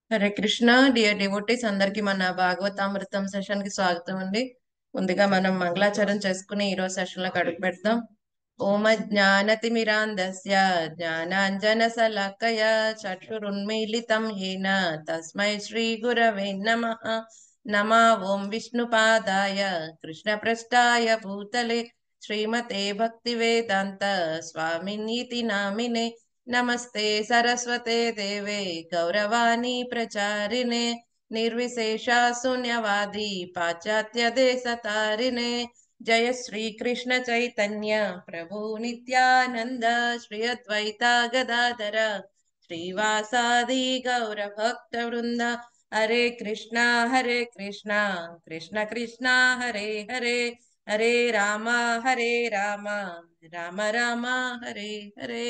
Hare Krishna dear devotees అందరికి మన భాగవతామృతం session కి స్వాగతం అండి ముందుగా మనం మంగళాచరణ చేసుకుని ఈ రోజు సెషన్ లో అడుగు పెడతాం ఓమ జ్ఞానతిమిరాంధస్య జ్ఞానాంజన శలాకయ చక్షురున్మీలితం హేన తస్మై శ్రీ గురవే నమః నమా ఓం విష్ణుపాదాయ కృష్ణప్రష్టాయ భూతలే శ్రీమతే భక్తి వేదాంత స్వామినీతి నామినే నమస్తే సరస్వతే దేవే గౌరవాణి ప్రచారిణే నిర్విశేష శూన్యవాది పాశ్చాత్య దేశతారిణే జయ శ్రీ కృష్ణ చైతన్య ప్రభు నిత్యానంద శ్రీ అద్వైత గదాధర శ్రీవాసాది గౌర భక్త వృంద హరే కృష్ణ హరే కృష్ణ కృష్ణ కృష్ణ హరే హరే హరే రామ హరే రామ రామ రామ హరే హరే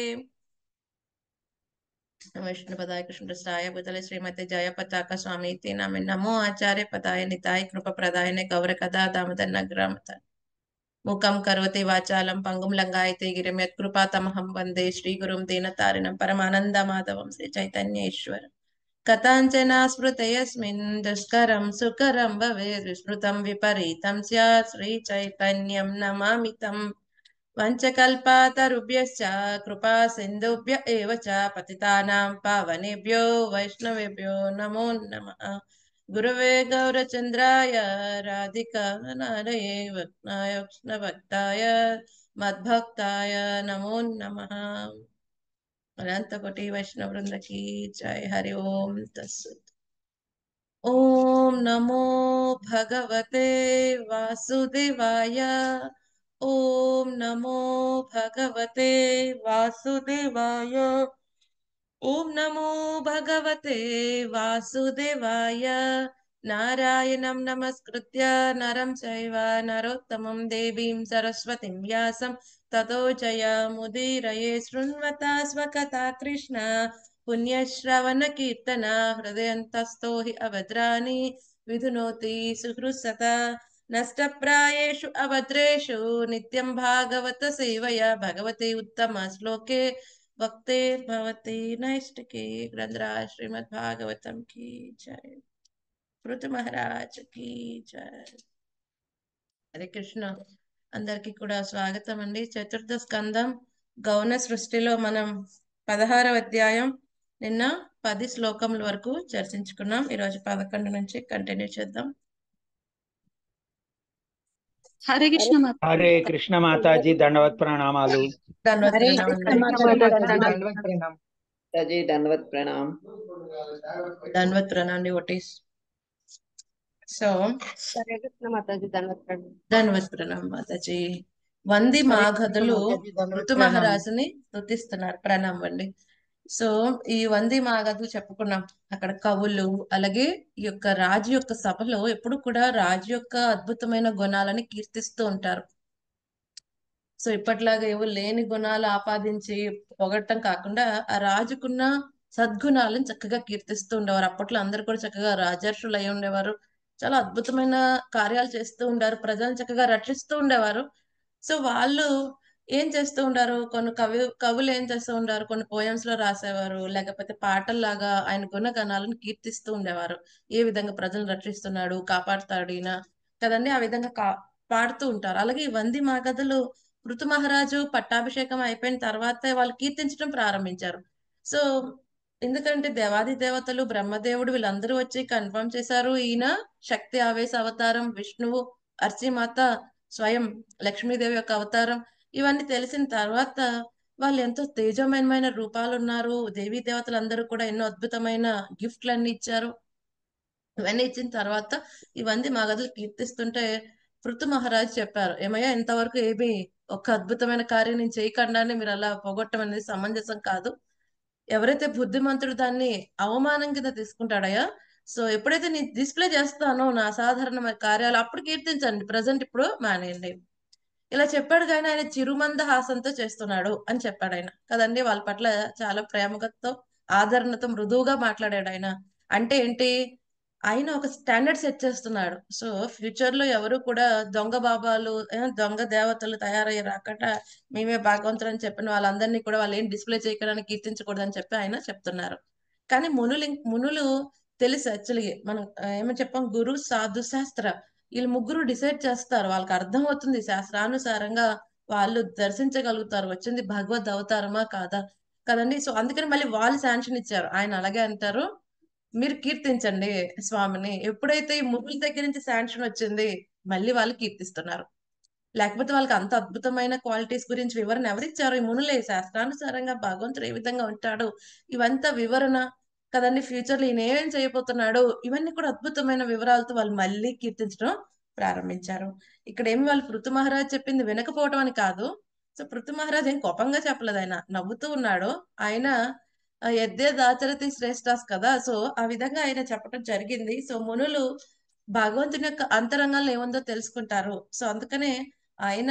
विष्णु पदाय कृष्ण प्रसाय बुतले श्रीमती जय पताका स्वामी ते नामे नमो आचार्य पदाय निताय कृप प्रदाय ने गौर कदा दामोदर नग्रामत मुखम करोति वाचालं पंगुं लंगायते गिरिं यत्कृपा तमहं वन्दे श्रीगुरुं दीनतारिणं परमानन्द माधवं श्री चैतन्येश्वर कथाञ्चना स्मृतयस्मिन् दुष्करं सुकरं भवेत् विस्मृतं विपरीतं स्यात् श्रीचैतन्यं नमामि तम् वञ्चकल्पातरुभ्यश्च कृपा सिन्धुभ्य एव च पतितानां पावनेभ्यो वैष्णवेभ्यो नमो नमः गुरवे गौरचन्द्राय राधिकानादये वक्नाय कृष्णभक्ताय मद्भक्ताय नमो नमः अनन्तकोटि वैष्णववृन्द की जय हरि ओम तत्सत् ॐ नमो भगवते वासुदेवाय ॐ नमो भगवते वासुदेवाय ॐ नमो भगवते वासुदेवाय नारायणं नमस्कृत्य नरं चैव नरोत्तमं देवीं सरस्वतीं व्यासं ततो जयमुदीरये शृण्वता स्वकथा कृष्ण पुण्यश्रवणकीर्तन हृदयन्तस्थो हि अभद्राणि विधुनोति सुहृत्सता नष्टप्रायेषु अभद्रेषु नित्यं भागवत सेवया भगवते उत्तमश्लोके वक्ते भवते नैष्टिके ग्रंथराज श्रीमद् भागवतम की जय పృథు మహారాజ్ కి జయ హరే కృష్ణ అందరికి కూడా స్వాగతం అండి చతుర్థ స్కందం గౌణ సృష్టిలో మనం పదహారవ అధ్యాయం నిన్న పది శ్లోకముల వరకు చర్చించుకున్నాం ఈరోజు పదకొండు నుంచి కంటిన్యూ చేద్దాం హరే కృష్ణ మాత హరే కృష్ణ మాతాజీ దండవత్ ప్రణామాలు ధన్వత్ హరే ప్రణామం కృష్ణ అండి. మాతాజీ जी दंडवत प्रणाम ధన్వత్ ప్రణామం డివోటీస్ సో హరే కృష్ణ మాతాజీ ధన్యవాదాలు ధన్వత్ ప్రణామం మాతాజీ వంది మాగధులు ఋతు మహారాజుని స్తుతిస్తున్నారు ప్రణామం అండి సో ఈ వంది మాగధులు చెప్పుకున్నాం అక్కడ కవులు అలాగే ఈ యొక్క రాజు యొక్క సభలో ఎప్పుడు కూడా రాజు యొక్క అద్భుతమైన గుణాలని కీర్తిస్తూ ఉంటారు సో ఇప్పట్లాగా ఏవో లేని గుణాలు ఆపాదించి పొగట్టం కాకుండా ఆ రాజుకున్న సద్గుణాలను చక్కగా కీర్తిస్తూ ఉండేవారు అప్పట్లో అందరు కూడా చక్కగా రాజర్షులు అయి ఉండేవారు చాలా అద్భుతమైన కార్యాలు చేస్తూ ఉండారు ప్రజలను చక్కగా రక్షిస్తూ ఉండేవారు సో వాళ్ళు ఏం చేస్తూ ఉంటారు కొన్ని కవి కవులు ఏం చేస్తూ ఉంటారు కొన్ని పోయమ్స్ లో రాసేవారు లేకపోతే పాటల్లాగా ఆయన గుణగణాలను కీర్తిస్తూ ఉండేవారు ఏ విధంగా ప్రజలను రక్షిస్తున్నాడు కాపాడుతాడు ఈయన కదండి ఆ విధంగా కా పాడుతూ ఉంటారు అలాగే ఈ వంది మాగధులు ఋతు మహారాజు పట్టాభిషేకం అయిపోయిన తర్వాతే వాళ్ళు కీర్తించడం ప్రారంభించారు సో ఎందుకంటే దేవాది దేవతలు బ్రహ్మదేవుడు వీళ్ళందరూ వచ్చి కన్ఫర్మ్ చేశారు ఈయన శక్తి ఆవేశ అవతారం విష్ణువు అర్చిమాత స్వయం లక్ష్మీదేవి యొక్క అవతారం ఇవన్నీ తెలిసిన తర్వాత వాళ్ళు ఎంతో తేజోమయమైన రూపాలు ఉన్నారు దేవీ దేవతలందరూ కూడా ఎన్నో అద్భుతమైన గిఫ్ట్లన్నీ ఇచ్చారు ఇవన్నీ ఇచ్చిన తర్వాత ఇవన్నీ మా గదులు కీర్తిస్తుంటే పృథు మహారాజు చెప్పారు ఏమయ్యా ఇంతవరకు ఏమి ఒక అద్భుతమైన కార్యం నేను చేయకుండానే మీరు అలా పోగొట్టడం అనేది సమంజసం కాదు ఎవరైతే బుద్ధిమంతుడు దాన్ని అవమానం కింద తీసుకుంటాడయ్యా సో ఎప్పుడైతే నేను డిస్ప్లే చేస్తానో నా అసాధారణ కార్యాలు అప్పుడు కీర్తించండి ప్రజెంట్ ఇప్పుడు మానేయండి ఇలా చెప్పాడు కానీ ఆయన చిరుమంద హాసంతో చేస్తున్నాడు అని చెప్పాడు ఆయన కదండి వాళ్ళ పట్ల చాలా ప్రేమతో ఆదరణతో మృదువుగా మాట్లాడాడు ఆయన అంటే ఏంటి ఆయన ఒక స్టాండర్డ్ సెట్ చేస్తున్నాడు సో ఫ్యూచర్ లో ఎవరు కూడా దొంగ బాబాలు ఏ, దొంగ దేవతలు తయారయ్యి రాకుండా మేమే భాగవంతులు అని చెప్పిన వాళ్ళందరినీ కూడా వాళ్ళు ఏం డిస్ప్లే చేయడానికి కీర్తించకూడదని చెప్పి ఆయన చెప్తున్నారు కానీ మునులు ఇం- మునులు తెలుసు యాక్చువల్లీ మనం ఆ, ఏమని చెప్పాం గురు సాధు శాస్త్ర వీళ్ళు ముగ్గురు డిసైడ్ చేస్తారు వాళ్ళకి అర్థం అవుతుంది శాస్త్రానుసారంగా వాళ్ళు దర్శించగలుగుతారు వచ్చింది భగవద్ అవతారమా కాదా కదండి సో అందుకని మళ్ళీ వాళ్ళు శాంక్షన్ ఇచ్చారు ఆయన అలాగే అంటారు మీరు కీర్తించండి స్వామిని ఎప్పుడైతే ఈ ముగ్గుల దగ్గర నుంచి శాంక్షన్ వచ్చింది మళ్ళీ వాళ్ళు కీర్తిస్తున్నారు లేకపోతే వాళ్ళకి అంత అద్భుతమైన క్వాలిటీస్ గురించి వివరణ ఎవరిచ్చారు ఈ మునులే శాస్త్రానుసారంగా భగవంతుడు ఏ విధంగా ఉంటాడు ఇవంతా వివరణ కదండి ఫ్యూచర్ లో ఈయన ఏమేం చేయబోతున్నాడు ఇవన్నీ కూడా అద్భుతమైన వివరాలతో వాళ్ళు మళ్ళీ కీర్తించడం ప్రారంభించారు ఇక్కడ ఏమి వాళ్ళు పృథు మహారాజ్ చెప్పింది వినకపోవడం అని కాదు సో పృథు మహారాజ్ ఏం కోపంగా చెప్పలేదు ఆయన నవ్వుతూ ఉన్నాడు ఆయన ఆ, యద్దే దాచరతి శ్రేష్టాస్ కదా సో ఆ విధంగా ఆయన చెప్పడం జరిగింది సో మునులు భగవంతుని యొక్క అంతరంగంలో ఏముందో తెలుసుకుంటారు సో అందుకనే ఆయన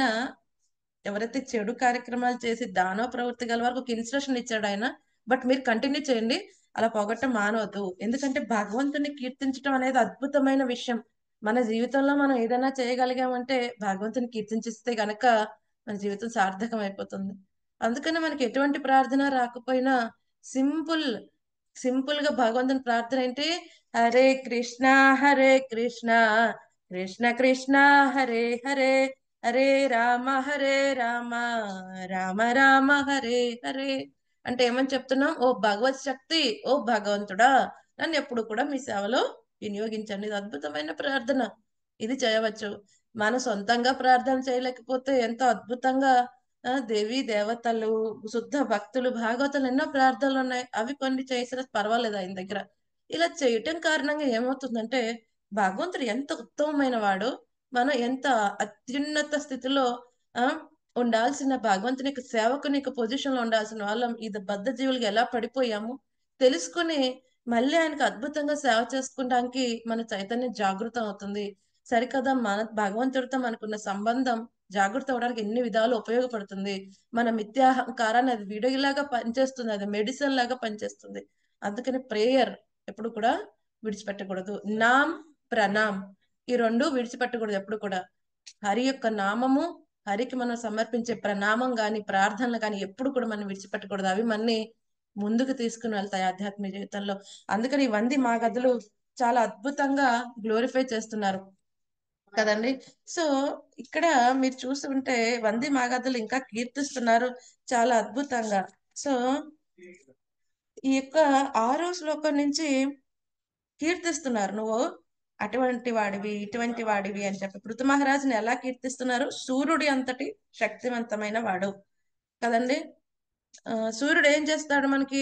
ఎవరైతే చెడు కార్యక్రమాలు చేసి దానవ ప్రవృత్తి గల వారికి ఒక ఇన్స్ట్రక్షన్ ఇచ్చాడు ఆయన బట్ మీరు కంటిన్యూ చేయండి అలా పొగట్టం మానవద్దు ఎందుకంటే భగవంతుని కీర్తించడం అనేది అద్భుతమైన విషయం మన జీవితంలో మనం ఏదైనా చేయగలిగామంటే భగవంతుని కీర్తించిస్తే గనక మన జీవితం సార్థకం అయిపోతుంది అందుకని మనకి ఎటువంటి ప్రార్థన రాకపోయినా సింపుల్ సింపుల్ గా భగవంతుని ప్రార్థన ఏంటి హరే కృష్ణ హరే కృష్ణ కృష్ణ కృష్ణ హరే హరే హరే రామ హరే రామ రామ రామ హరే హరే అంటే ఏమని చెప్తున్నాం ఓ భగవత్ శక్తి ఓ భగవంతుడా నన్ను ఎప్పుడు కూడా మీ సేవలో వినియోగించండి ఇది అద్భుతమైన ప్రార్థన ఇది చేయవచ్చు మనం సొంతంగా ప్రార్థన చేయలేకపోతే ఎంతో అద్భుతంగా ఆ, దేవి దేవతలు శుద్ధ భక్తులు భాగవతాలు ఎన్నో ప్రార్థనలు ఉన్నాయి అవి కొన్ని చేసిన పర్వాలేదు ఆయన దగ్గర ఇలా చేయటం కారణంగా ఏమవుతుందంటే భగవంతుడు ఎంత ఉత్తమమైన వాడు మనం ఎంత అత్యున్నత స్థితిలో ఆ ఉండాల్సిన భగవంతుని యొక్క సేవకుని యొక్క పొజిషన్ లో ఉండాల్సిన వాళ్ళం ఇది బద్ధ జీవులకి ఎలా పడిపోయాము తెలుసుకుని మళ్ళీ ఆయనకు అద్భుతంగా సేవ చేసుకోవడానికి మన చైతన్యం జాగృతం అవుతుంది సరికదా మన భగవంతుడితో మనకున్న సంబంధం జాగృత అవడానికి ఎన్ని విధాలు ఉపయోగపడుతుంది మన మిథ్యాహంకారాన్ని అది విడిలాగా పనిచేస్తుంది అది మెడిసిన్ లాగా పనిచేస్తుంది అందుకని ప్రేయర్ ఎప్పుడు కూడా విడిచిపెట్టకూడదు నామ్ ప్రణామ్ ఈ రెండు విడిచిపెట్టకూడదు ఎప్పుడు కూడా హరి యొక్క నామము హరికి మనం సమర్పించే ప్రణామం గాని ప్రార్థనలు గాని ఎప్పుడు కూడా మనం విడిచిపెట్టకూడదు అవి మనని ముందుకు తీసుకుని వెళ్తాయి ఆధ్యాత్మిక జీవితంలో అందుకని ఈ వంది మా గదులు చాలా అద్భుతంగా గ్లోరిఫై చేస్తున్నారు కదండి సో ఇక్కడ మీరు చూస్తుంటే వంది మాగదులు ఇంకా కీర్తిస్తున్నారు చాలా అద్భుతంగా సో ఈ యొక్క ఆరో శ్లోకం నుంచి కీర్తిస్తున్నారు నువ్వు అటువంటి వాడివి ఇటువంటి వాడివి అని చెప్పి పృథు మహారాజుని ఎలా కీర్తిస్తున్నారు సూర్యుడి అంతటి శక్తివంతమైన వాడు కదండి ఆ, సూర్యుడు ఏం చేస్తాడు మనకి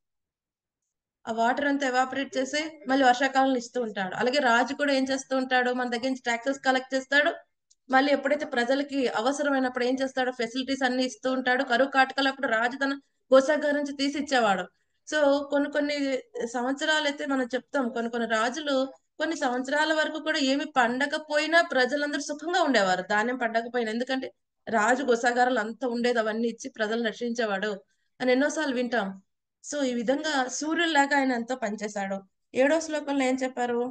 ఆ వాటర్ అంతా ఎవాపరేట్ చేసి మళ్ళీ వర్షాకాలం ఇస్తూ ఉంటాడు అలాగే రాజు కూడా ఏం చేస్తూ ఉంటాడు మన దగ్గర నుంచి ట్యాక్సెస్ కలెక్ట్ చేస్తాడు మళ్ళీ ఎప్పుడైతే ప్రజలకి అవసరమైనప్పుడు ఏం చేస్తాడు ఫెసిలిటీస్ అన్ని ఇస్తూ ఉంటాడు కరువు కాటకలప్పుడు రాజు తన కోశాగారం నుంచి తీసి ఇచ్చేవాడు సో కొన్ని కొన్ని సంవత్సరాలు అయితే మనం చెప్తాం కొన్ని కొన్ని రాజులు కొన్ని సంవత్సరాల వరకు కూడా ఏమి పండకపోయినా ప్రజలందరూ సుఖంగా ఉండేవారు ధాన్యం పండకపోయినా ఎందుకంటే రాజు కోశాగారాలు అంతా ఉండేది అవన్నీ ఇచ్చి ప్రజలను రక్షించేవాడు అని ఎన్నోసార్లు వింటాం సో ఈ విధంగా సూర్యుల్లాగా ఆయన ఎంతో పనిచేశాడు ఏడో శ్లోకంలో ఏం చెప్పారు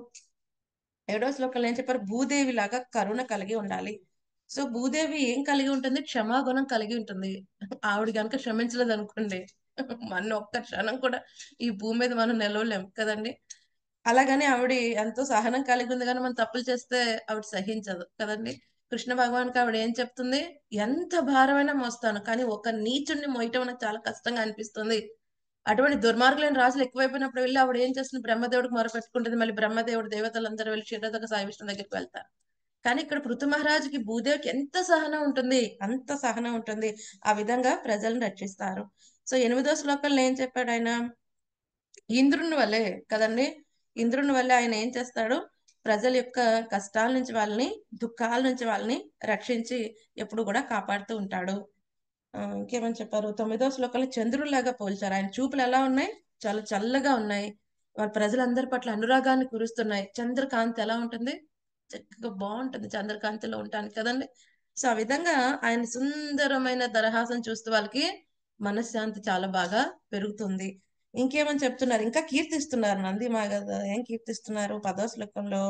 ఏడో శ్లోకంలో ఏం చెప్పారు భూదేవి లాగా కరుణ కలిగి ఉండాలి సో భూదేవి ఏం కలిగి ఉంటుంది క్షమాగుణం కలిగి ఉంటుంది ఆవిడ కనుక క్షమించలేదు అనుకోండి మన ఒక్క క్షణం కూడా ఈ భూమి మీద మనం నిలవలేం కదండి అలాగని ఆవిడ ఎంతో సహనం కలిగి ఉంది కానీ మనం తప్పులు చేస్తే ఆవిడ సహించదు కదండి కృష్ణ భగవాన్కి ఆవిడ ఏం చెప్తుంది ఎంత భారమైనా మోస్తాను కానీ ఒక నీచుడిని మోయటం నాకు చాలా కష్టంగా అనిపిస్తుంది అటువంటి దుర్మార్గులైన రాజులు ఎక్కువైపోయినప్పుడు వెళ్ళి ఆవిడ ఏం చేస్తుంది బ్రహ్మదేవుడికి మొరపెట్టుకుంటుంది మళ్ళీ బ్రహ్మదేవుడు దేవతలందరూ వెళ్ళి క్షీరదక సాయి విష్ణు దగ్గరికి వెళ్తారు కానీ ఇక్కడ పృథు మహారాజుకి భూదేవికి ఎంత సహనం ఉంటుంది అంత సహనం ఉంటుంది ఆ విధంగా ప్రజలను రక్షిస్తారు సో ఎనిమిదో శ్లోకంలో ఏం చెప్పాడు ఆయన ఇంద్రుని వల్లే కదండి ఇంద్రుని వల్లే ఆయన ఏం చేస్తాడు ప్రజల యొక్క కష్టాల నుంచి వాళ్ళని దుఃఖాల నుంచి వాళ్ళని రక్షించి ఎప్పుడు కూడా కాపాడుతూ ఉంటాడు ఆ, ఇంకేమని చెప్పారు తొమ్మిదో శ్లోకంలో చంద్రుడిలాగా పోల్చారు ఆయన చూపులు ఎలా ఉన్నాయి చాలా చల్లగా ఉన్నాయి వాళ్ళ ప్రజలందరి పట్ల అనురాగాన్ని కురుస్తున్నాయి చంద్రకాంతి ఎలా ఉంటుంది చక్కగా బాగుంటుంది చంద్రకాంతిలో ఉంటాను కదండి సో ఆ విధంగా ఆయన సుందరమైన దరహాసం చూస్తూ వాళ్ళకి మనశ్శాంతి చాలా బాగా పెరుగుతుంది ఇంకేమని చెప్తున్నారు ఇంకా కీర్తిస్తున్నారు నంది మాగధ ఏం కీర్తిస్తున్నారు పదో శ్లోకంలో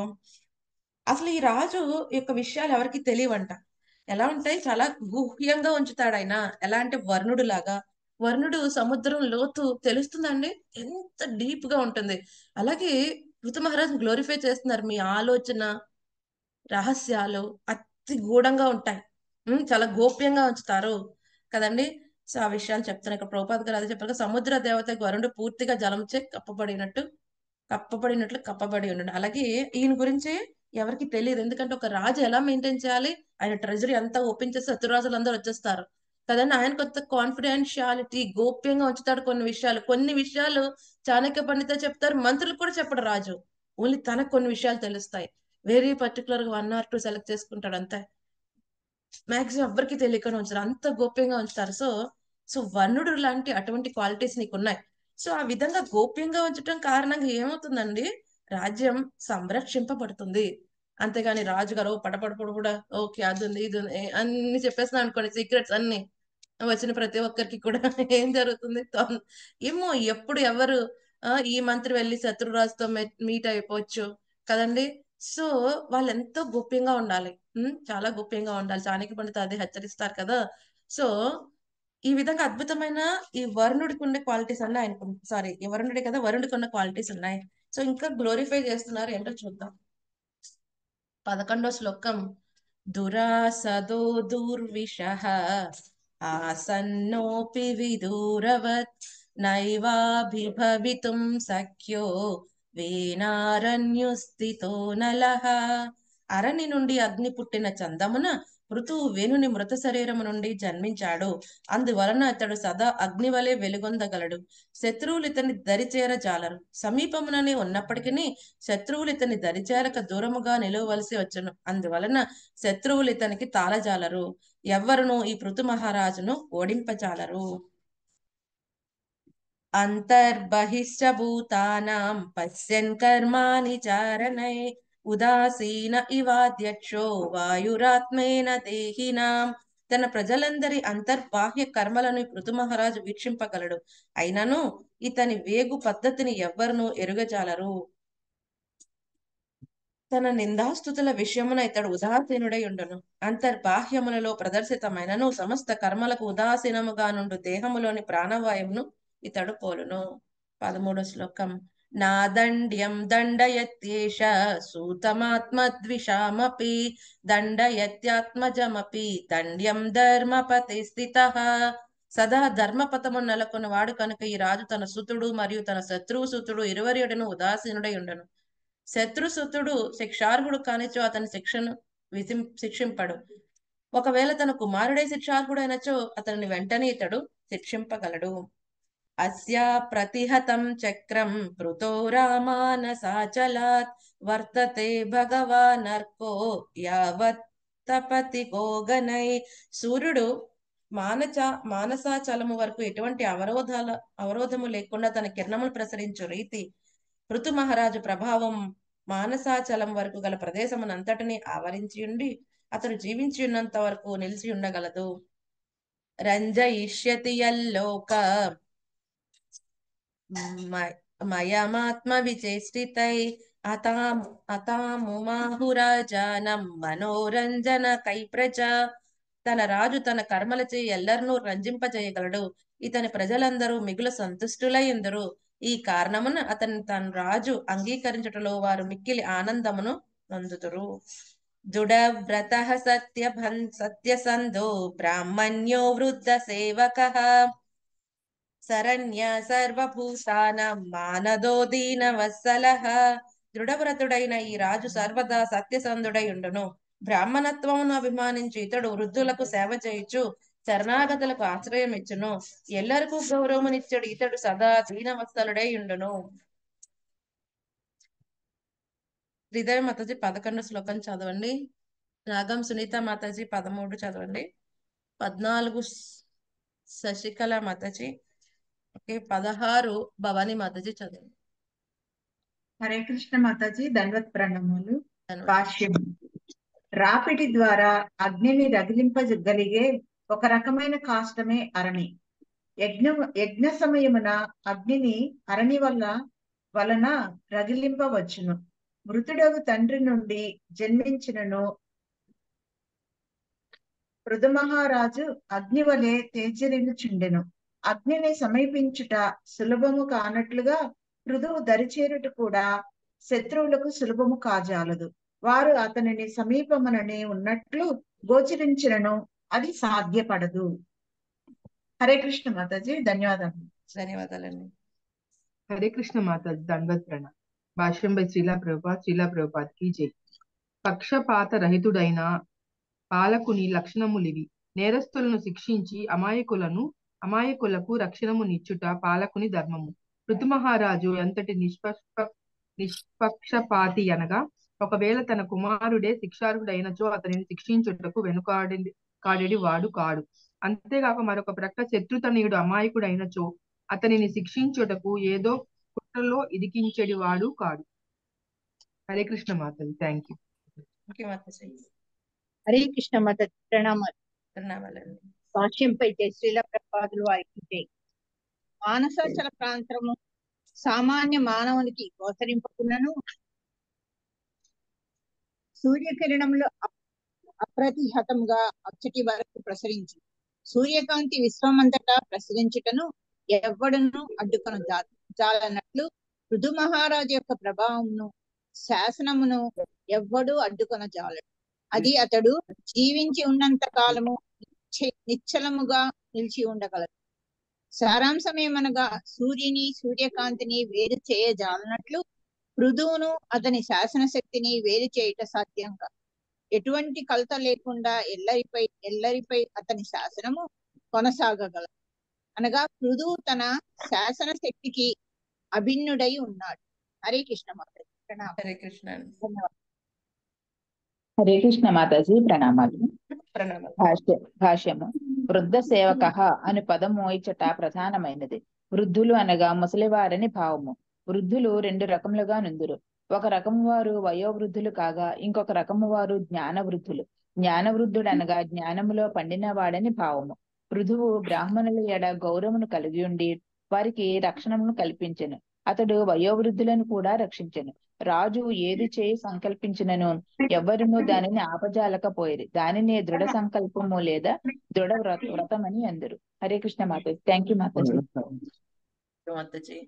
అసలు ఈ రాజు యొక్క విషయాలు ఎవరికి తెలియవంట ఎలా ఉంటాయి చాలా గుహ్యంగా ఉంచుతాడు ఆయన ఎలా అంటే వర్ణుడు లాగా వర్ణుడు సముద్రం లోతు తెలుస్తుందండి ఎంత డీప్ గా ఉంటుంది అలాగే ఋతు మహారాజ్ గ్లోరిఫై చేస్తున్నారు మీ ఆలోచన రహస్యాలు అతి గూఢంగా ఉంటాయి ఉమ్, చాలా గోప్యంగా ఉంచుతారు కదండి సో ఆ విషయాలు చెప్తాను ఇక్కడ ప్రభుపాద్ గారు అదే చెప్పారు కదా, సముద్ర దేవత వరుణుడు పూర్తిగా జలంచే కప్పబడినట్టు కప్పబడినట్లు కప్పబడి ఉండడు అలాగే ఈయన గురించి ఎవరికి తెలియదు ఎందుకంటే ఒక రాజు ఎలా మెయింటైన్ చేయాలి ఆయన ట్రెజరీ అంతా ఓపెన్ చేసి శత్రురాజులు అందరూ వచ్చేస్తారు కదండి ఆయన కొత్త కాన్ఫిడెన్షియాలిటీ గోప్యంగా ఉంచుతాడు కొన్ని విషయాలు కొన్ని విషయాలు చాణక్య పండిత చెప్తారు మంత్రులకు కూడా చెప్పడు రాజు ఓన్లీ తనకు కొన్ని విషయాలు తెలుస్తాయి వెరీ పర్టికులర్ గా వన్ ఆర్ టూ సెలెక్ట్ చేసుకుంటాడు అంతే మాక్సిమం ఎవ్వరికి తెలియకుండా ఉంచారు అంత గోప్యంగా ఉంచుతారు సో సో వర్ణుడు లాంటి అటువంటి క్వాలిటీస్ నీకు ఉన్నాయి సో ఆ విధంగా గోప్యంగా ఉంచడం కారణంగా ఏమవుతుందండి రాజ్యం సంరక్షింపబడుతుంది అంతేగాని రాజుగారు "ఓ, పడపడపడు కూడా ఓకే అది ఉంది ఇది ఉంది ఏ- అన్ని చెప్పేస్తున్నాను అనుకోండి సీక్రెట్స్ అన్ని వచ్చిన ప్రతి ఒక్కరికి కూడా ఏం జరుగుతుంది తొం- ఏమో ఎప్పుడు ఎవరు ఆ, ఈ మంత్రి వెళ్ళి శత్రురాజుతో మీట్ అయిపోవచ్చు కదండి సో వాళ్ళు ఎంతో గోప్యంగా ఉండాలి ఉమ్, చాలా గోప్యంగా ఉండాలి చాణక్య పండిత అదే హెచ్చరిస్తారు కదా సో ఈ విధంగా అద్భుతమైన ఈ వరుణుడికి ఉండే క్వాలిటీస్ అన్నీ ఆయనకు సారీ ఈ వరుణుడి కదా వరుణుడికి ఉన్న క్వాలిటీస్ ఉన్నాయి సో ఇంకా గ్లోరిఫై చేస్తున్నారు ఏంటో చూద్దాం పదకొండో శ్లోకం దురాసదో దుర్విషః ఆసన్నోపి విదూరవత్ నైవాభిభవితుం సఖ్యో వేనారణ్యుస్థితో నలః అరణి నుండి అగ్ని పుట్టిన చందమున మృతువు వేణుని మృత శరీరము నుండి జన్మించాడు అందువలన అతడు సదా అగ్ని వలె వెలుగొందగలడు శత్రువులు ఇతని దరిచేర జాలరు సమీపముననే ఉన్నప్పటికీ శత్రువులు ఇతని దరిచేరక దూరముగా నిలవవలసి వచ్చును అందువలన శత్రువులు ఇతనికి తాళజాలరు ఎవ్వరును ఈ పృథు మహారాజును ఓడింపజాలరు అంతర్బహిశ్చ భూతానాం పశ్యన్ కర్మాణి చారణై ఉదాసీన ఇవాధ్యక్షో వాయురాత్మేన దేహినాం తన ప్రజలందరి అంతర్బాహ్య కర్మలను పృథు మహారాజు వీక్షింపగలడు అయినను ఇతని వేగు పద్ధతిని ఎవ్వరును ఎరుగజాలరు తన నిందాస్తుతుల విషయమున ఇతడు ఉదాసీనుడై ఉండును అంతర్బాహ్యములలో ప్రదర్శితమైనను సమస్త కర్మలకు ఉదాసీనముగా నుండు దేహములోని ప్రాణవాయువును ఇతడు పోలును పదమూడో శ్లోకం నా దండ్యం దండయత్యేష సూతమాత్మద్విషామపి దండయత్యాత్మజమపి దండ్యం ధర్మపతి స్థిత సదా ధర్మపథము నెలకొన్న వాడు కనుక ఈ రాజు తన సుతుడు మరియు తన శత్రువు సుతుడు ఇరువరియుడను ఉదాసీనుడై ఉండను శత్రుసుతుడు శిక్షార్హుడు కానిచో అతని శిక్షను విధిం శిక్షింపడు ఒకవేళ తన కుమారుడే శిక్షార్హుడైనచో అతనిని వెంటనే ఇతడు శిక్షింపగలడు అస్య ప్రతిహతం చక్రం పృతో రామానసాచలాత్ వర్తతే భగవానర్కో యావత్ తపతి గోగనై సూర్యుడు మానచ మానసాచలము వరకు ఎటువంటి అవరోధాల అవరోధము లేకుండా తన కిరణములు ప్రసరించు రీతి పృథు మహారాజు ప్రభావం మానసాచలం వరకు గల ప్రదేశమునంతటిని ఆవరించి ఉండి అతడు జీవించి ఉన్నంత వరకు నిలిచి ఉండగలదు రంజయిష్యతి యల్లోక మ- మయమాత్మ విచేష్టితై అతాం అతాముమాహురాజానం మనోరంజన కై ప్రజ తన రాజు తన కర్మలచే ఎల్లరినూ రంజింపజేయగలడు ఇతని ప్రజలందరూ మిగులు సంతుష్టులై ఉందరు ఈ కారణమున అతని తన రాజు అంగీకరించుటలో వారు మిక్కిలి ఆనందమును నందుతురు దృఢవ్రత సత్య సత్యసంధో బ్రాహ్మణ్యో వృద్ధ సేవక శరణ్య సర్వభూతానం మానదో దీనవత్సల దృఢవ్రతుడైన ఈ రాజు సర్వదా సత్యసంధుడై ఉండును బ్రాహ్మణత్వమును అభిమానించి ఇతడు వృద్ధులకు సేవ చేయుచు శరణాగతులకు ఆశ్రయం ఇచ్చును ఎల్లరికూ గౌరవమునిచ్చడు ఇతడు సదా దీనవత్సలుడై ఉండును హృదయ మాతాజీ పదకొండు శ్లోకం చదవండి రాగం సునీత మాతాజీ పదమూడు చదవండి పద్నాలుగు శశికళ మాతాజీ ఓకే పదహారు భవానీ మాతాజీ చదవండి హరే కృష్ణ మాతాజీ దండవత్ ప్రణామాలు ధన్యవాదాలు. భాష్యం రాపిడి ద్వారా అగ్నిని రగిలింపగలిగే ఒక రకమైన కాష్టమే అరణి యజ్ఞ యజ్ఞ సమయమున అగ్నిని అరణి వల్ల వలన రగిలింపవచ్చును మృతుడగు తండ్రి నుండి జన్మించినను మహారాజు అగ్ని వలె తేజరిల్లుచుండెను అగ్నిని సమీపించుట సులభము కానట్లుగా మృదువు దరిచేరుట కూడా శత్రువులకు సులభము కాజాలదు వారు అతనిని సమీపముననే ఉన్నట్లు గోచరించినను అది సాధ్యపడదు హరే కృష్ణ మాతాజీ ధన్యవాదాలు ధన్యవాదాలండి హరే కృష్ణ మాతాజీ దండవత్ ప్రణామ్ భాష్యం బై శ్రీలా ప్రభుపాద్ శ్రీలా ప్రభుపాద్ కి జై పక్షపాత రహితుడైన పాలకుని లక్షణములివి నేరస్తులను శిక్షించి అమాయకులను అమాయకులకు రక్షణము నిచ్చుట పాలకుని ధర్మము ఋతుమహారాజు ఎంతటి నిష్పక్ష నిష్పక్షపాతి అనగా ఒకవేళ తన కుమారుడే శిక్షార్హుడైనచో అతనిని శిక్షించుటకు వెనుకాడి కాడెడి వాడు కాడు అంతేగాక మరొక ప్రక్క శత్రుతనయుడు అమాయకుడైనచో అతనిని శిక్షించుటకు ఏదో కుట్రలో ఇరికించెడి వాడు కాడు హరే కృష్ణ మాతది thank you okay Mataji Hare Krishna మత ప్రణామాలు ప్రణామాలండి భాష్యంపై జై శ్రీల ప్రపాదులు వారికి జై మానసాచల ప్రాంతము సామాన్య మానవునికి గోచరింపకున్నను సూర్యకిరణంలో అప్- అప్రతిహతంగా అచ్చటి వరకు ప్రసరించి సూర్యకాంతి విశ్వమంతటా ప్రసరించుటను ఎవ్వడును అడ్డుకొన జా జాలనట్లు ఋతు మహారాజు యొక్క ప్రభావమును శాసనమును ఎవ్వడు అడ్డుకొన జాలడు అది అతడు జీవించి ఉన్నంత కాలము నిశ్చ- నిశ్చలముగా నిలిచి ఉండగలదు సారాంశమేమనగా సూర్యుని సూర్యకాంతిని వేరు చేయజాలనట్లు పృథువును అతని శాసనశక్తిని వేరు చేయుట సాధ్యం కాదు ఎటువంటి కలత లేకుండా ఎల్లరిపై ఎల్లరిపై అతని శాసనము కొనసాగగలదు అనగా పృథువు తన శాసన శక్తికి అభిన్నుడై ఉన్నాడు హరే కృష్ణ మాత ప్రణామం హరే కృష్ణ అండి ధన్యవాదాలు హరే కృష్ణ మాతాజీ ప్రణామాలు ప్రణామాలు భాష్య భాష్యము వృద్ధ సేవక అను పదము ఇచ్చట ప్రధానమైనది వృద్ధులు అనగా ముసలివారని భావము వృద్ధులు రెండు రకములుగా నుందురు ఒక రకము వారు వయోవృద్ధులు కాగా ఇంకొక రకము వారు జ్ఞాన వృద్ధులు జ్ఞాన వృద్ధుడు అనగా జ్ఞానములో పండిన వాడని భావము పృథువు బ్రాహ్మణుల ఎడ గౌరవమును కలిగి ఉండి వారికి రక్షణను కల్పించెను అతడు వయోవృద్ధులను కూడా రక్షించెను రాజు ఏది చేయి సంకల్పించినను ఎవరునూ దానిని ఆపజాలకపోయేది దానిని దృఢ సంకల్పము లేదా దృఢ వ్రత వ్రతమని అందరు హరే కృష్ణ మాత thank you Mataji Mataji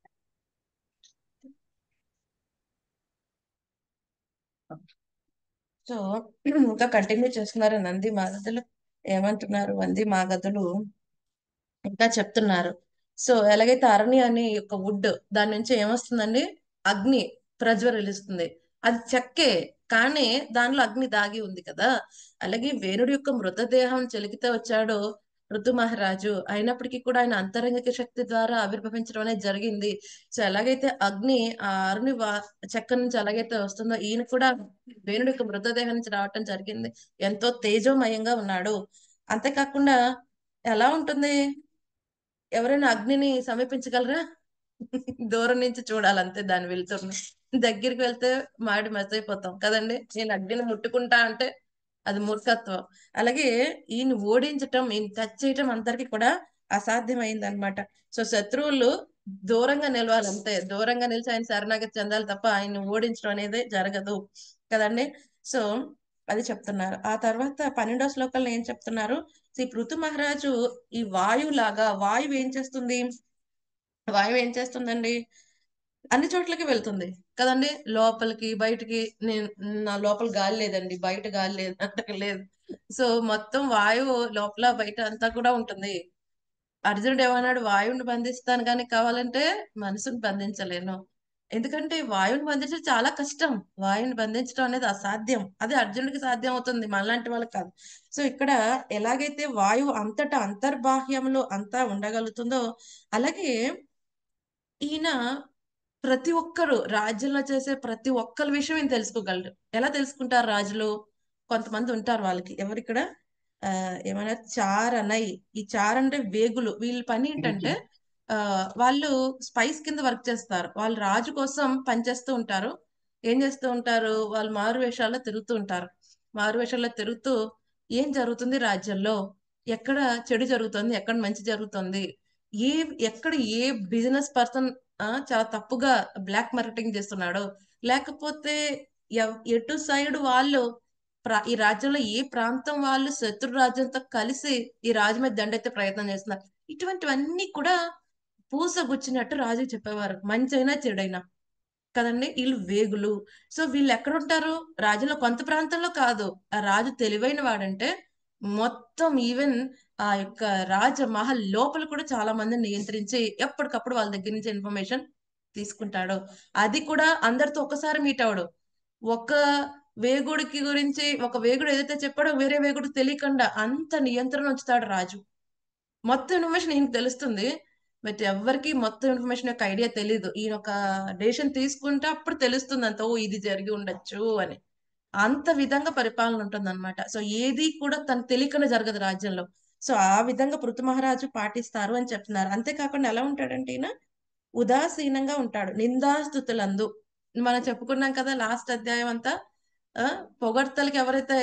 so ఇంకా కంటిన్యూ చేస్తున్నారు నంది మాగదులు ఏమంటున్నారు వంది మాగదులు ఇంకా చెప్తున్నారు సో ఎలాగైతే అరణి అనే యొక్క వుడ్ దాని నుంచి ఏమొస్తుందండి అగ్ని ప్రజ్వరిల్లుస్తుంది అది చెక్కే కానీ దానిలో అగ్ని దాగి ఉంది కదా అలాగే వేణుడి యొక్క మృతదేహం చెలికితే వచ్చాడు ఋతు మహారాజు అయినప్పటికీ కూడా ఆయన అంతరంగిక శక్తి ద్వారా ఆవిర్భవించడం అనేది జరిగింది సో ఎలాగైతే అగ్ని ఆ అరుని వా చెక్క నుంచి ఎలాగైతే వస్తుందో ఈయన కూడా వేణుడి యొక్క మృతదేహం నుంచి రావటం జరిగింది ఎంతో తేజోమయంగా ఉన్నాడు అంతేకాకుండా ఎలా ఉంటుంది ఎవరైనా అగ్నిని సమీపించగలరా దూరం నుంచి చూడాలంతే దాని వెళ్తున్న దగ్గరికి వెళ్తే మాడి మసైపోతాం కదండి నేను అగ్నిని ముట్టుకుంటా అంటే అది మూర్ఖత్వం అలాగే ఈయన ఓడించటం ఈయన టచ్ చేయటం అందరికి కూడా అసాధ్యమైంది అనమాట సో శత్రువులు దూరంగా నిలవాలంతే దూరంగా నిలిచి ఆయన శరణాగతి చెందాలి తప్ప ఆయన ఓడించడం అనేది జరగదు కదండి సో అది చెప్తున్నారు ఆ తర్వాత పన్నెండో శ్లోకంలో ఏం చెప్తున్నారు శ్రీ పృథు మహారాజు ఈ వాయువు లాగా వాయువు ఏం చేస్తుంది వాయువు ఏం చేస్తుందండి అన్ని చోట్లకి వెళ్తుంది కదండి లోపలికి బయటికి నేను నా లోపల గాలి లేదండి బయట గాలి లేదు అంటే లేదు సో మొత్తం వాయువు లోపల బయట అంతా కూడా ఉంటుంది అర్జునుడు ఏమన్నాడు వాయువుని బంధిస్తాను కానీ కావాలంటే మనసుని బంధించలేను ఎందుకంటే వాయువుని బంధించడం చాలా కష్టం వాయువుని బంధించడం అనేది అసాధ్యం అది అర్జునుడికి సాధ్యం అవుతుంది మనలాంటి వాళ్ళకి కాదు సో ఇక్కడ ఎలాగైతే వాయువు అంతటా అంతర్బాహ్యంలో అంతా ఉండగలుగుతుందో అలాగే ఈయన ప్రతి ఒక్కరు రాజ్యంలో చేసే ప్రతి ఒక్కరి విషయం ఈయన తెలుసుకోగలరు ఎలా తెలుసుకుంటారు రాజులు కొంతమంది ఉంటారు వాళ్ళకి ఎవరు ఇక్కడ ఆ ఏమైనా చారనై ఈ చార్ అంటే వేగులు వీళ్ళ పని ఏంటంటే ఆ వాళ్ళు స్పైస్ కింద వర్క్ చేస్తారు వాళ్ళు రాజు కోసం పనిచేస్తూ ఉంటారు ఏం చేస్తూ ఉంటారు వాళ్ళు మారు వేషాల్లో తిరుగుతూ ఉంటారు మారు వేషాల్లో తిరుగుతూ ఏం జరుగుతుంది రాజ్యంలో ఎక్కడ చెడు జరుగుతుంది ఎక్కడ మంచి జరుగుతుంది ఏ ఎక్కడ ఏ బిజినెస్ పర్సన్ చాలా తప్పుగా బ్లాక్ మార్కెటింగ్ చేస్తున్నాడో లేకపోతే ఎవ్- ఎటు సైడ్ వాళ్ళు ప్రా- ఈ రాజ్యంలో ఏ ప్రాంతం వాళ్ళు శత్రు రాజ్యంతో కలిసి ఈ రాజు మీద దండెత్తే ప్రయత్నం చేస్తున్నారు ఇటువంటివన్నీ కూడా పూసగుచ్చినట్టు రాజు చెప్పేవారు మంచి అయినా చెడైనా కదండి వీళ్ళు వేగులు సో వీళ్ళు ఎక్కడ ఉంటారు రాజులో కొంత ప్రాంతంలో కాదు ఆ రాజు తెలివైన వాడంటే మొత్తం ఈవెన్ ఆ యొక్క రాజ మహల్ లోపల కూడా చాలా మందిని నియంత్రించి ఎప్పటికప్పుడు వాళ్ళ దగ్గర నుంచి ఇన్ఫర్మేషన్ తీసుకుంటాడు అది కూడా అందరితో ఒకసారి మీట్ అవడు ఒక వేగుడికి గురించి ఒక వేగుడు ఏదైతే చెప్పాడో వేరే వేగుడు తెలియకుండా అంత నియంత్రణ ఉంచుతాడు రాజు మొత్తం ఇన్ఫర్మేషన్ ఈయనకి తెలుస్తుంది బట్ ఎవరికి మొత్తం ఇన్ఫర్మేషన్ యొక్క ఐడియా తెలియదు ఈయన ఒక డెసిషన్ తీసుకుంటే అప్పుడు తెలుస్తుంది అంత ఓ ఇది జరిగి ఉండొచ్చు అని అంత విధంగా పరిపాలన ఉంటుంది అనమాట సో ఏది కూడా తను తెలియకుండా జరగదు రాజ్యంలో సో ఆ విధంగా పృథు మహారాజు పాటిస్తారు అని చెప్తున్నారు అంతేకాకుండా ఎలా ఉంటాడంటే ఈయన ఉదాసీనంగా ఉంటాడు నిందాస్తుతులందు మనం చెప్పుకున్నాం కదా లాస్ట్ అధ్యాయం అంతా ఆ, పొగడ్తలకి ఎవరైతే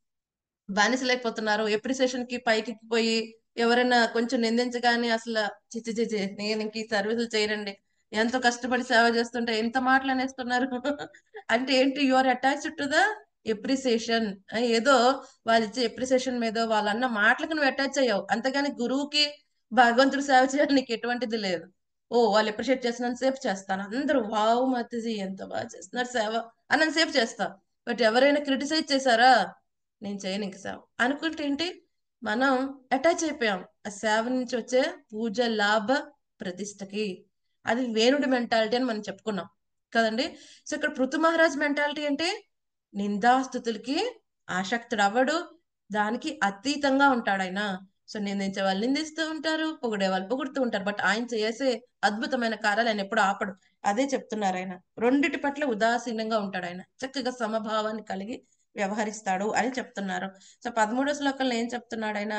బానిసలైపోతున్నారు ఎప్రిసియేషన్ కి పైకి పోయి ఎవరైనా కొంచెం నిందించగానే అసలు చిచి చిచి నేను ఇంక ఈ సర్వీసులు చేయనండి ఎంతో కష్టపడి సేవ చేస్తుంటే ఎంత మాటలు అనేస్తున్నారు అంటే ఏంటి you are attached to the appreciation ఏదో వాళ్ళు ఇచ్చే ఎప్రిసియేషన్ మీద వాళ్ళన్న మాటలకు నువ్వు అటాచ్ అయ్యావు అంతేగాని గురువుకి భగవంతుడు సేవ చేయాలి నీకు ఎటువంటిది లేదు ఓ వాళ్ళు ఎప్రిషియేట్ చేసినంత సేపు చేస్తాను అందరూ వావ్ మతిజీ ఎంత బాగా చేస్తున్నారు సేవ అన్నంత సేపు చేస్తా బట్ ఎవరైనా క్రిటిసైజ్ చేశారా నేను చేయను ఇంక సేవ అనుకుంటే ఏంటి మనం అటాచ్ అయిపోయాం ఆ సేవ నుంచి వచ్చే పూజ లాభ ప్రతిష్టకి అది వేణుడి మెంటాలిటీ అని మనం చెప్పుకున్నాం కదండి సో ఇక్కడ పృథు మహారాజ్ మెంటాలిటీ అంటే నిందాస్తుతులకి ఆసక్తుడు అవ్వడు దానికి అతీతంగా ఉంటాడు ఆయన సో నిందించే వాళ్ళు నిందిస్తూ ఉంటారు పొగిడే వాళ్ళు పొగుడుతూ ఉంటారు బట్ ఆయన చేసే అద్భుతమైన కార్యాలు ఆయన ఎప్పుడు ఆపడు అదే చెప్తున్నారు ఆయన రెండిటి పట్ల ఉదాసీనంగా ఉంటాడు ఆయన చక్కగా సమభావాన్ని కలిగి వ్యవహరిస్తాడు అని చెప్తున్నారు సో పదమూడో శ్లోకంలో ఏం చెప్తున్నాడు ఆయన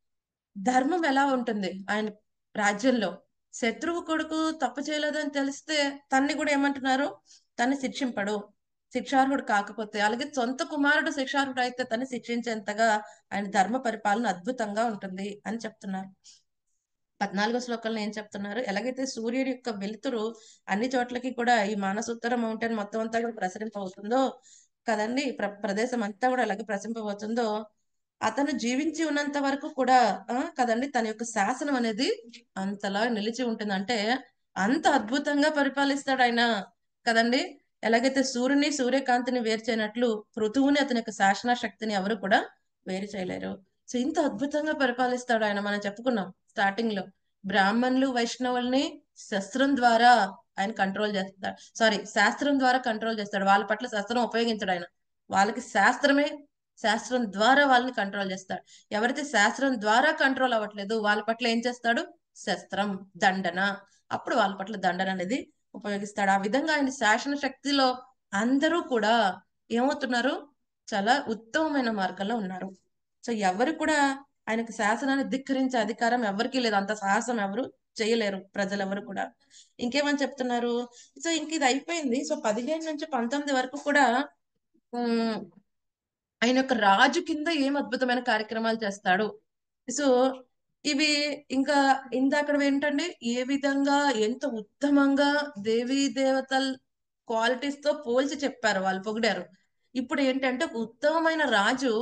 ధర్మం ఎలా ఉంటుంది ఆయన రాజ్యంలో శత్రువు కొడుకు తప్పు చేయలేదని తెలిస్తే తన్ని కూడా ఏమంటున్నారు తన్ని శిక్షింపడు శిక్షార్హుడు కాకపోతే అలాగే సొంత కుమారుడు శిక్షార్హుడు అయితే తన్ని శిక్షించేంతగా ఆయన ధర్మ పరిపాలన అద్భుతంగా ఉంటుంది అని చెప్తున్నారు పద్నాలుగో శ్లోకంలో ఏం చెప్తున్నారు ఎలాగైతే సూర్యుడి యొక్క వెలుతురు అన్ని చోట్లకి కూడా ఈ మానసోత్తర మౌంటైన్ మొత్తం అంతా కూడా ప్రసరింపవుతుందో కదండి ప్ర ప్రదేశం అంతా కూడా అలాగే ప్రసరింపబోతుందో అతను జీవించి ఉన్నంత వరకు కూడా ఆ కదండి తన యొక్క శాసనం అనేది అంతలా నిలిచి ఉంటుంది అంటే అంత అద్భుతంగా పరిపాలిస్తాడు ఆయన కదండి ఎలాగైతే సూర్యుని సూర్యకాంతిని వేరు చేయనట్లు పృథువుని అతని యొక్క శాసన శక్తిని ఎవరు కూడా వేరు చేయలేరు సో ఇంత అద్భుతంగా పరిపాలిస్తాడు ఆయన మనం చెప్పుకున్నాం స్టార్టింగ్ లో బ్రాహ్మణులు వైష్ణవుల్ని శస్త్రం ద్వారా ఆయన కంట్రోల్ చేస్తాడు సారీ శాస్త్రం ద్వారా కంట్రోల్ చేస్తాడు వాళ్ళ పట్ల శాస్త్రం ఉపయోగించడు ఆయన వాళ్ళకి శాస్త్రమే శాస్త్రం ద్వారా వాళ్ళని కంట్రోల్ చేస్తాడు ఎవరైతే శాస్త్రం ద్వారా కంట్రోల్ అవ్వట్లేదు వాళ్ళ పట్ల ఏం చేస్తాడు శస్త్రం దండన అప్పుడు వాళ్ళ పట్ల దండన అనేది ఉపయోగిస్తాడు ఆ విధంగా ఆయన శాసన శక్తిలో అందరూ కూడా ఏమవుతున్నారు చాలా ఉత్తమమైన మార్గంలో ఉన్నారు సో ఎవరు కూడా ఆయనకు శాసనాన్ని ధిక్కరించే అధికారం ఎవరికీ లేదు అంత సాహసం ఎవరు చేయలేరు ప్రజలు ఎవరు కూడా ఇంకేమని చెప్తున్నారు సో ఇంక ఇది అయిపోయింది సో పదిహేను నుంచి పంతొమ్మిది వరకు కూడా ఉమ్, ఆయన యొక్క రాజు కింద ఏం అద్భుతమైన కార్యక్రమాలు చేస్తాడు సో ఇవి ఇంకా ఇందాక ఏంటంటే ఏ విధంగా ఎంత ఉత్తమంగా దేవీ దేవతల క్వాలిటీస్ తో పోల్చి చెప్పారు వాళ్ళు పొగిడారు ఇప్పుడు ఏంటంటే ఒక ఉత్తమమైన రాజు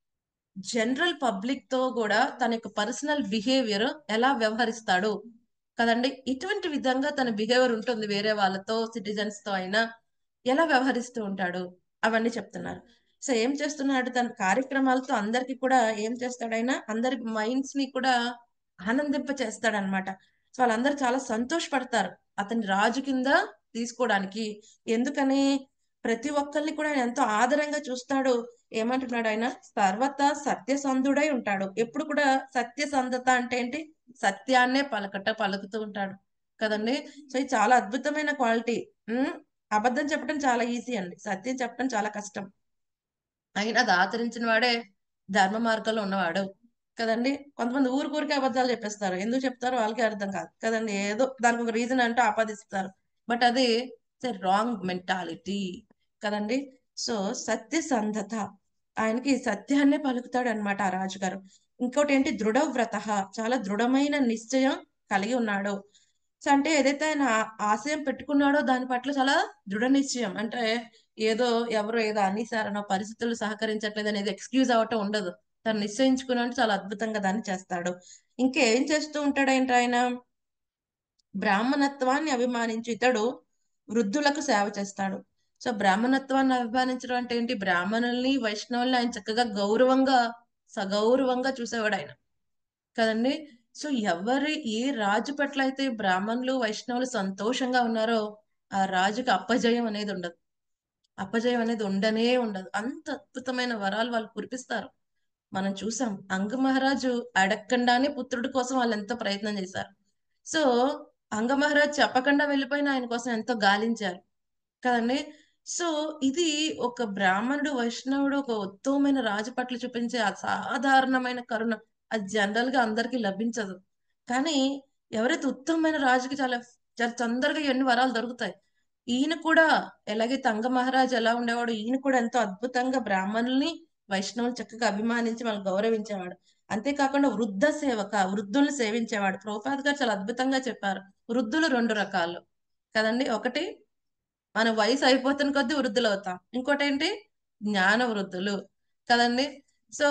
జనరల్ పబ్లిక్ తో కూడా తన యొక్క పర్సనల్ బిహేవియర్ ఎలా వ్యవహరిస్తాడు కదండి ఇటువంటి విధంగా తన బిహేవియర్ ఉంటుంది వేరే వాళ్ళతో సిటిజన్స్ తో అయినా ఎలా వ్యవహరిస్తూ ఉంటాడు అవన్నీ చెప్తున్నారు సో ఏం చేస్తున్నాడు తన కార్యక్రమాలతో అందరికి కూడా ఏం చేస్తాడైనా అందరి మైండ్స్ ని కూడా ఆనందింప చేస్తాడనమాట సో వాళ్ళందరూ చాలా సంతోషపడతారు అతని రాజు కింద తీసుకోవడానికి ఎందుకని ప్రతి ఒక్కరిని కూడా ఆయన ఎంతో ఆదరంగా చూస్తాడు ఏమంటున్నాడు ఆయన సర్వత సత్యసంధుడై ఉంటాడు ఎప్పుడు కూడా సత్యసంధత అంటే ఏంటి సత్యాన్నే పలకట పలుకుతూ ఉంటాడు కదండి సో ఇది చాలా అద్భుతమైన క్వాలిటీ ఉమ్, అబద్ధం చెప్పడం చాలా ఈజీ అండి సత్యం చెప్పడం చాలా కష్టం అయినా అది ఆచరించిన వాడే ధర్మ మార్గంలో ఉన్నవాడు కదండి కొంతమంది ఊరికూరికే అబద్ధాలు చెప్పేస్తారు ఎందుకు చెప్తారో వాళ్ళకి అర్థం కాదు కదండి ఏదో దానికి ఒక రీజన్ అంటే ఆపాదిస్తారు బట్ అది రాంగ్ మెంటాలిటీ కదండి సో సత్యసంధత ఆయనకి సత్యాన్నే పలుకుతాడు అనమాట ఆ రాజుగారు ఇంకోటి ఏంటి దృఢవ్రత చాలా దృఢమైన నిశ్చయం కలిగి ఉన్నాడు సో అంటే ఏదైతే ఆయన ఆ- ఆశయం పెట్టుకున్నాడో దాని పట్ల చాలా దృఢ నిశ్చయం అంటే ఏదో ఎవరో ఏదో అనేసారనో పరిస్థితులు సహకరించట్లేదు అనేది ఎక్స్క్యూజ్ అవటం ఉండదు తను నిశ్చయించుకున్నాడు చాలా అద్భుతంగా దాన్ని చేస్తాడు ఇంకేం చేస్తూ ఉంటాడు ఏంటి ఆయన బ్రాహ్మణత్వాన్ని అభిమానించి ఇతడు వృద్ధులకు సేవ చేస్తాడు సో బ్రాహ్మణత్వాన్ని అభిమానించడం అంటే ఏంటి బ్రాహ్మణుల్ని వైష్ణవుల్ని ఆయన చక్కగా గౌరవంగా సగౌరవంగా చూసేవాడు ఆయన కదండి సో ఎవరి ఏ రాజు పట్ల అయితే బ్రాహ్మణులు వైష్ణవులు సంతోషంగా ఉన్నారో ఆ రాజుకి అపజయం అనేది ఉండదు అపజయం అనేది ఉండనే ఉండదు అంత అద్భుతమైన వరాలు వాళ్ళు కురిపిస్తారు మనం చూసాం అంగ మహారాజు అడగకుండానే పుత్రుడి కోసం వాళ్ళు ఎంతో ప్రయత్నం చేశారు సో అంగ మహారాజు చెప్పకుండా వెళ్ళిపోయిన ఆయన కోసం ఎంతో గాలించారు కదండి సో ఇది ఒక బ్రాహ్మణుడు వైష్ణవుడు ఒక ఉత్తమమైన రాజు పట్ల చూపించే అసాధారణమైన కరుణ అది జనరల్ గా అందరికీ లభించదు కానీ ఎవరైతే ఉత్తమమైన రాజుకి చాలా చాలా తొందరగా ఎన్ని వరాలు దొరుకుతాయి ఈయన కూడా ఎలాగైతే అంగ మహారాజు ఎలా ఉండేవాడు ఈయన కూడా ఎంతో అద్భుతంగా బ్రాహ్మణుల్ని వైష్ణవులు చక్కగా అభిమానించి వాళ్ళు గౌరవించేవాడు అంతేకాకుండా వృద్ధ సేవక వృద్ధుల్ని సేవించేవాడు ప్రభుపాద్ గారు చాలా అద్భుతంగా చెప్పారు వృద్ధులు రెండు రకాలు కదండి ఒకటి మన వయసు అయిపోతున్న కొద్దీ వృద్ధులు అవుతాం ఇంకోటి ఏంటి జ్ఞాన వృద్ధులు కదండి సో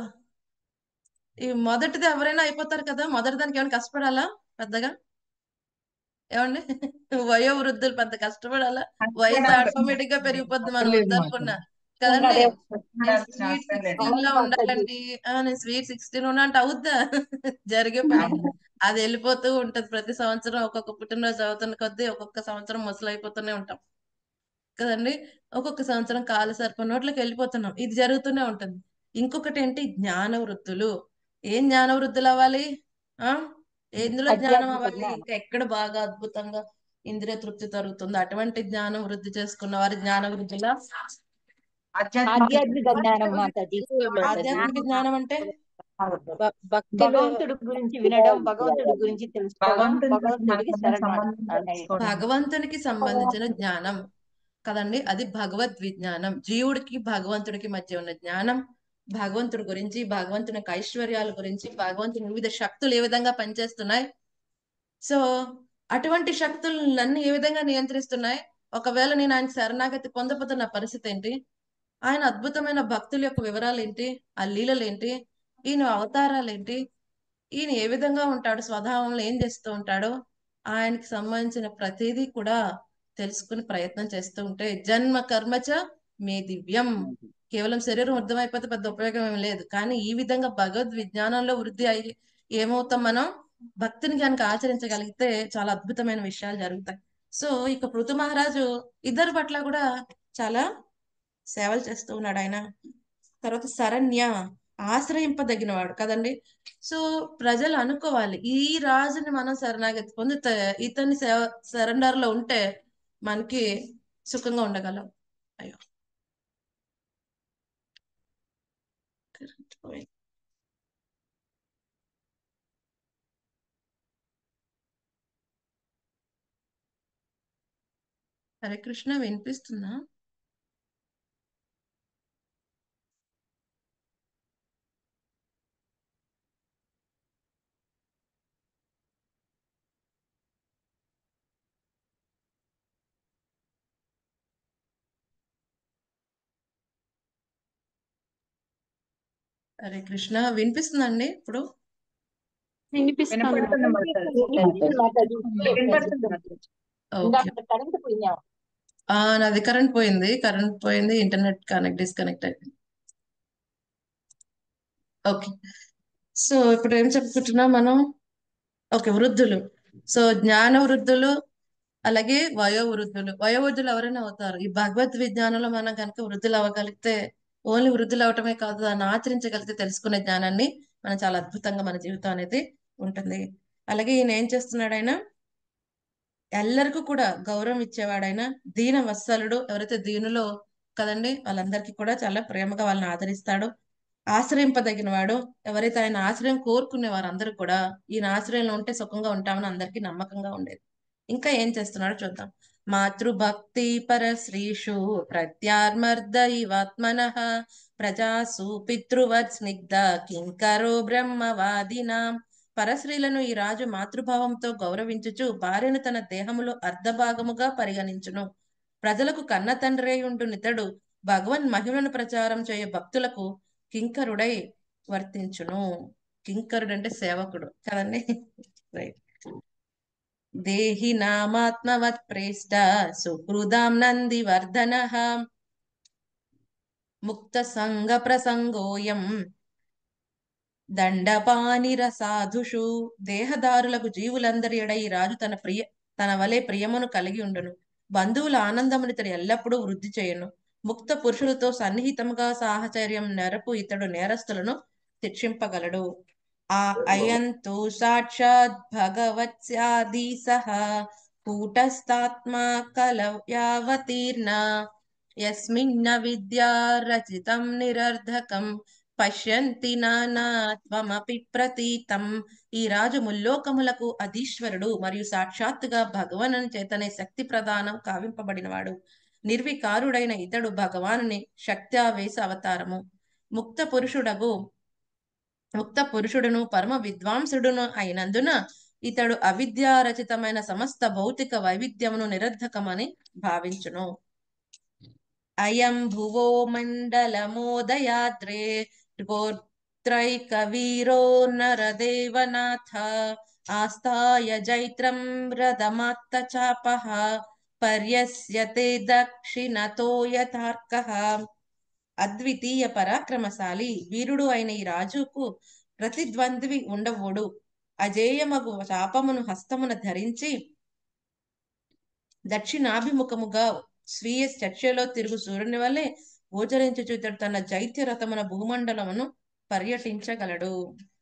ఈ మొదటిది ఎవరైనా అయిపోతారు కదా మొదటి దానికి ఏమైనా కష్టపడాలా పెద్దగా ఏమండి వయో వృద్ధులు పెద్ద కష్టపడాలా వయసు ఆటోమేటిక్ గా పెరిగిపోద్ది మనం లేదు వద్దనుకున్నా మాతాజీ కదండి కష్టపడాల్సిన స్వీట్ అవసరం లేదు సిక్స్టీన్ లో ఉండాలండి ఆ నేను స్వీట్ సిక్స్టీన్ ఉన్నా అంటే అవుద్దా జరిగే పని అవును. అది వెళ్ళిపోతూ ఉంటది ప్రతి సంవత్సరం ఒక్కొక్క పుట్టినరోజు అవుతున్న కొద్దీ ఒక్కొక్క సంవత్సరం ముసలైపోతూనే ఉంటాం కదండి ఒక్కొక్క సంవత్సరం కాలు సర్ప నోట్లోకి వెళ్ళిపోతున్నాం ఇది జరుగుతూనే ఉంటుంది ఇంకొకటి ఏంటి జ్ఞాన వృద్ధులు ఏం జ్ఞాన వృద్ధులు అవ్వాలి ఆ ఎందులో జ్ఞానం అవ్వాలి ఇంకా ఎక్కడ బాగా అద్భుతంగా ఇంద్రియ తృప్తి జరుగుతుందో అటువంటి జ్ఞానం వృద్ధి చేసుకున్న వారి జ్ఞాన వృద్ధుల ఆధ్యాత్మిక జ్ఞానం మాతాజీ ఆధ్యాత్మిక జ్ఞానం అంటే భ- భక్తిలో భగవంతుడి గురించి వినడం భగవంతుడి గురించి తెలుసుకోవడం భగవంతుని భగవంతుడికి మనసుని శరణు సంబంధం అనేది తెలుసుకోవడం భగవంతునికి సంబంధించిన జ్ఞానం కదండి అది భగవద్ విజ్ఞానం జీవుడికి భగవంతుడికి మధ్య ఉన్న జ్ఞానం భగవంతుడి గురించి భగవంతుని యొక్క ఐశ్వర్యాల గురించి భగవంతుని వివిధ శక్తులు ఏ విధంగా పనిచేస్తున్నాయి సో అటువంటి శక్తులు నన్ను ఏ విధంగా నియంత్రిస్తున్నాయి ఒకవేళ నేను ఆయన శరణాగతి పొందపోతున్న పరిస్థితి ఏంటి ఆయన అద్భుతమైన భక్తుల యొక్క వివరాలు ఏంటి ఆ లీలలు ఏంటి ఈయన అవతారాలు ఏంటి ఈయన ఏ విధంగా ఉంటాడు స్వభావంలో ఏం చేస్తూ ఉంటాడో ఆయనకి సంబంధించిన ప్రతిదీ కూడా తెలుసుకుని ప్రయత్నం చేస్తూ ఉంటే జన్మ కర్మచ మే దివ్యం కేవలం శరీరం అర్థమైపోతే పెద్ద ఉపయోగం ఏం లేదు కానీ ఈ విధంగా భగవద్ విజ్ఞానంలో వృద్ధి అయ్యి ఏమవుతాం మనం భక్తిని కనుక ఆచరించగలిగితే చాలా అద్భుతమైన విషయాలు జరుగుతాయి సో ఇక పృథు మహారాజు ఇద్దరి పట్ల కూడా చాలా సేవలు చేస్తూ ఉన్నాడు ఆయన తర్వాత శరణ్య ఆశ్రయింపదగిన వాడు కదండి సో ప్రజలు అనుకోవాలి ఈ రాజుని మనం శరణాగతి పొందితే ఇతని సేవ సరెండర్ లో ఉంటే మనకి సుఖంగా ఉండగలం అయ్యో కరెంట్ పోయింది. హరే కృష్ణ వినిపిస్తుందా హరే కృష్ణ వినిపిస్తుందండి ఇప్పుడు వినిపిస్తాను వినపడుతుంది మాతాజీ మాతాజీ వినపడుతుంది మాతాజీ ఓకే ఇందాక కరెంట్ పోయినా ఆ నాది కరెంట్ పోయింది కరెంట్ పోయింది ఇంటర్నెట్ కనెక్ట్ డిస్కనెక్ట్ అయిపోయింది ఓకే సో ఇప్పుడు ఏం చెప్పుకుంటున్నాం మనం ఓకే వృద్ధులు సో జ్ఞాన వృద్ధులు అలాగే వయో వృద్ధులు వయో వృద్ధులు ఎవరైనా అవుతారు ఈ భగవద్ విజ్ఞానంలో మనం కనుక వృద్ధులు అవ్వగలిగితే ఓన్లీ వృద్ధులు అవటమే కాదు దాన్ని ఆచరించగలిగితే తెలుసుకునే జ్ఞానాన్ని మనం చాలా అద్భుతంగా మన జీవితం అనేది ఉంటుంది అలాగే ఈయన ఏం చేస్తున్నాడు ఆయన ఎల్లరికీ కూడా గౌరవం ఇచ్చేవాడైనా దీన వత్సలుడు ఎవరైతే దీనులో కదండి వాళ్ళందరికీ కూడా చాలా ప్రేమగా వాళ్ళని ఆదరిస్తాడు ఆశ్రయింపదగిన వాడు ఎవరైతే ఆయన ఆశ్రయం కోరుకునే వారందరూ కూడా ఈయన ఆశ్రయంలో ఉంటే సుఖంగా ఉంటామని అందరికీ నమ్మకంగా ఉండేది ఇంకా ఏం చేస్తున్నాడో చూద్దాం మాతృభక్తి పరశ్రీషు ప్రత్యార్మర్ద ఇవాత్మన ప్రజాసు పితృవత్ స్నిగ్ధ కింకరో బ్రహ్మవాదినాం పరశ్రీలను ఈ రాజు మాతృభావంతో గౌరవించుచు భార్యను తన దేహములో అర్ధభాగముగా పరిగణించును ప్రజలకు కన్న తండ్రి ఉండు నితడు భగవన్ మహిమను ప్రచారం చేయ భక్తులకు కింకరుడై వర్తించును కింకరుడు అంటే సేవకుడు కదండి రైట్ దేహి నామాత్మవత్ ప్రేష్ట సుహృదాం నందివర్ధన ముక్త సంగ ప్రసంగోయం దండపానిర సాధుషు దేహదారులకు జీవులందరి ఎడ ఈ రాజు తన ప్రియ తన వలె ప్రియమును కలిగి ఉండును బంధువుల ఆనందమును ఇతడు ఎల్లప్పుడూ వృద్ధి చేయును ముక్త పురుషులతో సన్నిహితముగా సాహచర్యం నెరపు ఇతడు నేరస్తులను శిక్షింపగలడు ఆ అయంతు సాక్షాత్ భగవత్యాది సహ కూటస్థాత్మా కలవ్యావతీర్ణ యస్మిన్న విద్యా రచితం నిరర్ధకం పశ్యంతి నానాత్వమపి ప్రతీతం ఈ రాజు ముల్లోకములకు అధీశ్వరుడు మరియు సాక్షాత్తుగా భగవను చేతనే శక్తి ప్రదానం కావింపబడినవాడు నిర్వికారుడైన ఇతడు భగవానుని శక్త్యావేశ అవతారము ముక్త పురుషుడగు ముక్త పురుషుడును పరమ విద్వాంసుడును అయినందున ఇతడు అవిద్యారచితమైన సమస్త భౌతిక వైవిధ్యమును నిరర్ధకమని భావించును అయం భువో మండలమోదయాద్రే గోత్రైక వీరో నరదేవనాథ ఆస్థాయ జైత్రం రథమాత్త చాపః పర్యస్యతే దక్షిణతో యథార్కః అద్వితీయ పరాక్రమశాలి వీరుడు అయిన ఈ రాజుకు ప్రతిద్వంద్వి ఉండవోడు అజేయమగు చాపమును హస్తమున ధరించి దక్షిణాభిముఖముగా స్వీయ చర్చలో తిరుగు సూర్యుని వలె గోచరించుచు ఇతడు తన జైత్య రథమున భూమండలమును పర్యటించగలడు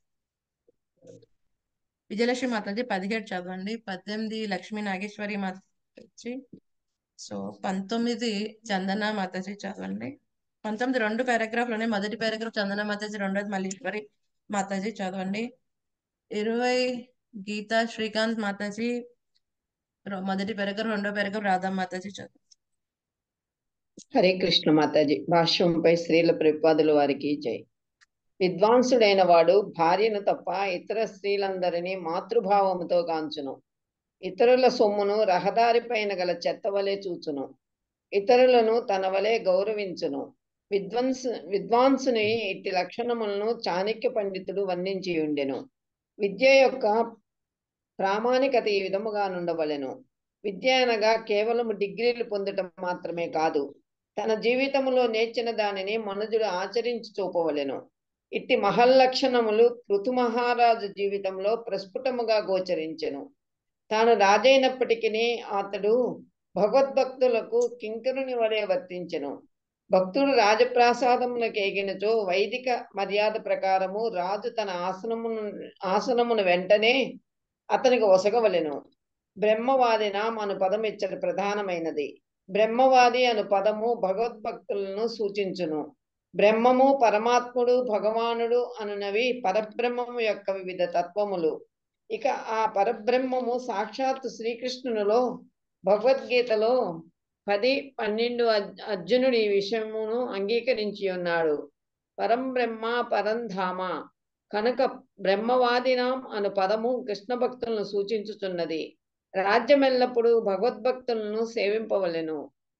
విజయలక్ష్మి మాతాజీ పదిహేడు చదవండి పద్దెనిమిది లక్ష్మీ నాగేశ్వరి మాతాజీ సో పంతొమ్మిది చందన మాతాజీ చదవండి పంతొమ్మిది రెండు పారాగ్రాఫ్ లోనే మొదటి పారాగ్రాఫ్ చందన మాతాజీ రెండోది మల్లీశ్వరి మాతాజీ చదవండి ఇరవై గీతా శ్రీకాంత్ మాతాజీ రో- మొదటి పారాగ్రాఫ్ రెండో పారాగ్రాఫ్ రాధా మాతాజీ చదవండి హరే కృష్ణ మాతాజీ భాష్యంపై స్త్రీల ప్రతిపాదుల వారికి జై విద్వాంసుడైన వాడు భార్యను తప్ప ఇతర స్త్రీలందరినీ మాతృభావముతో కాంచును ఇతరుల సొమ్మును రహదారిపైన గల చెత్త వలె చూచును ఇతరులను తన వలె గౌరవించును విద్వాంసు విద్వాంసుని ఇట్టి లక్షణములను చాణక్య పండితుడు వర్ణించి ఉండెను విద్య యొక్క ప్రామాణికత ఈ విధముగా నుండవలెను విద్య అనగా కేవలం డిగ్రీలు పొందటం మాత్రమే కాదు తన జీవితంలో నేర్చిన దానిని మనుజుడు ఆచరించి చూపవలెను ఇట్టి మహల్లక్షణములు పృథు మహారాజు జీవితంలో ప్రస్ఫుటముగా గోచరించెను తాను రాజైనప్పటికీ అతడు భగవద్భక్తులకు కింకరుని వలె వర్తించెను భక్తుడు రాజప్రాసాదమునకు ఎగినచో వైదిక మర్యాద ప్రకారము రాజు తన ఆసనమును ఆసనమును వెంటనే అతనికి ఒసగవలెను బ్రహ్మవాదిన అను పదం ఇచ్చట ప్రధానమైనది బ్రహ్మవాది అను పదము భగవద్భక్తులను సూచించును బ్రహ్మము పరమాత్ముడు భగవానుడు అనునవి పరబ్రహ్మము యొక్క వివిధ తత్వములు ఇక ఆ పరబ్రహ్మము సాక్షాత్ శ్రీకృష్ణునిలో భగవద్గీతలో పది పన్నెండు అర్జు- అర్జునుడు ఈ విషయమును అంగీకరించి ఉన్నాడు పరం బ్రహ్మ పరంధామ కనుక బ్రహ్మవాదినాం అను పదము కృష్ణ భక్తులను సూచించుచున్నది రాజ్యమెల్లప్పుడు భగవద్భక్తులను సేవింపవలెను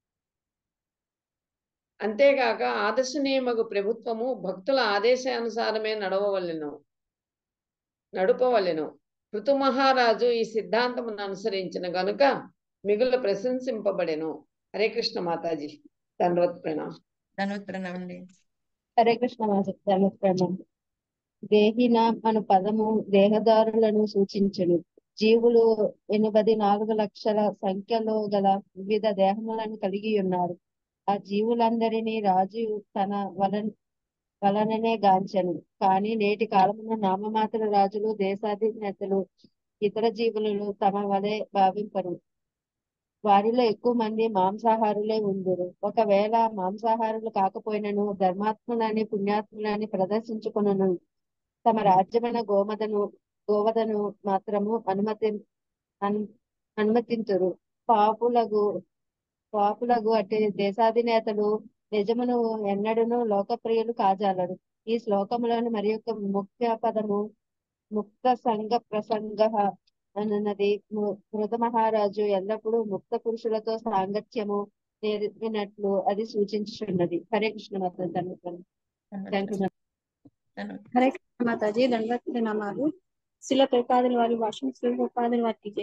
అంతేగాక ఆదర్శనీయమగు ప్రభుత్వము భక్తుల ఆదేశానుసారమే నడవవలెను నడుపవలెను ఋతు మహారాజు ఈ సిద్ధాంతమును అనుసరించిన గనుక మిగులు ప్రశంసింపబడెను హరే కృష్ణ మాతాజీ ధన్వత్ ప్రణామ్ ధన్వత్ ప్రణామండి హరే కృష్ణ మాధవ్ దేహిన అను పదము దేహదారులను సూచించును జీవులు ఎనభై నాలుగు లక్షల సంఖ్యలో గల వివిధ దేహములను కలిగి ఉన్నారు ఆ జీవులందరినీ రాజు తన వలన వలననే గాంచెను కానీ నేటి కాలమున నామమాత్ర రాజులు దేశాధినేతలు ఇతర జీవులను తమ వలె భావింపరు వారిలో ఎక్కువ మంది మాంసాహారులే ఉందురు ఒకవేళ మాంసాహారులు కాకపోయినను ధర్మాత్ములని పుణ్యాత్ములని ప్రదర్శించుకునను తమ రాజ్యమైన గోమదను గోవదను మాత్రము అనుమతి అను అనుమతించరు పాపులగు పాపులగు అట్టి దేశాధినేతలు నిజమును ఎన్నడూను లోకప్రియులు కాజాలరు ఈ శ్లోకములోని మరి యొక్క ముఖ్య పదము ముక్త సంఘ ప్రసంగ అనున్నది ము- మృత మహారాజు ఎల్లప్పుడూ ముక్త పురుషులతో సాంగత్యము నేర్పినట్లు అది సూచించుచున్నది హరే కృష్ణ మాత ధన్యవాదాలు థ్యాంక్ యూ ధన్వత్ హరే కృష్ణ మాతాజీ దండవత్ ప్రణామాలు శిల ప్రపాదుల వారి భాషను శిల ప్రపాదుల వారికి జై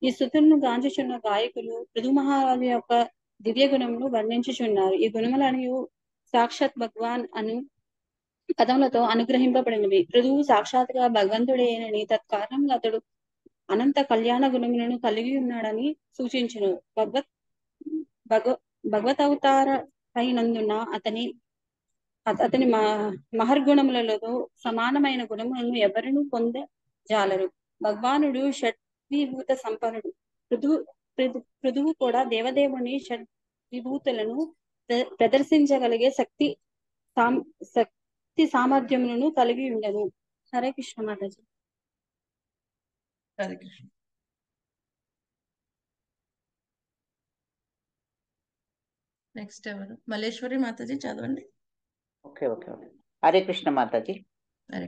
ఈ స్థుతులను గాంచుచున్న గాయకులు పృథు మహారాజు యొక్క దివ్య గుణమును వర్ణించుచున్నారు ఈ గుణములను సాక్షాత్ భగవాన్ అను పదములతో అనుగ్రహింపబడినవి పృథువు సాక్షాత్గా భగవంతుడేనని తత్కారణంగా అతడు అనంత కళ్యాణ గుణములను కలిగి ఉన్నాడని సూచించును భగవత్ భగ భగవతవతార అయినందున అతని అత- అతని మ- మహర్గుణములలో సమానమైన గుణములను ఎవరునూ పొందజాలరు భగవానుడు షడ్విభూత సంపన్నుడు పృథు పృథు- పృథువు కూడా దేవదేవుని షడ్విభూతులను ప్ర- ప్రదర్శించగలిగే శక్తి సామ్ శక్తి సామర్థ్యములను కలిగి ఉండను హరే కృష్ణ మాతాజీ హరే కృష్ణ నెక్స్ట్ ఎవరు మల్లేశ్వరి మాతాజీ చదవండి okay okay okay Hare Krishna Mataji Hare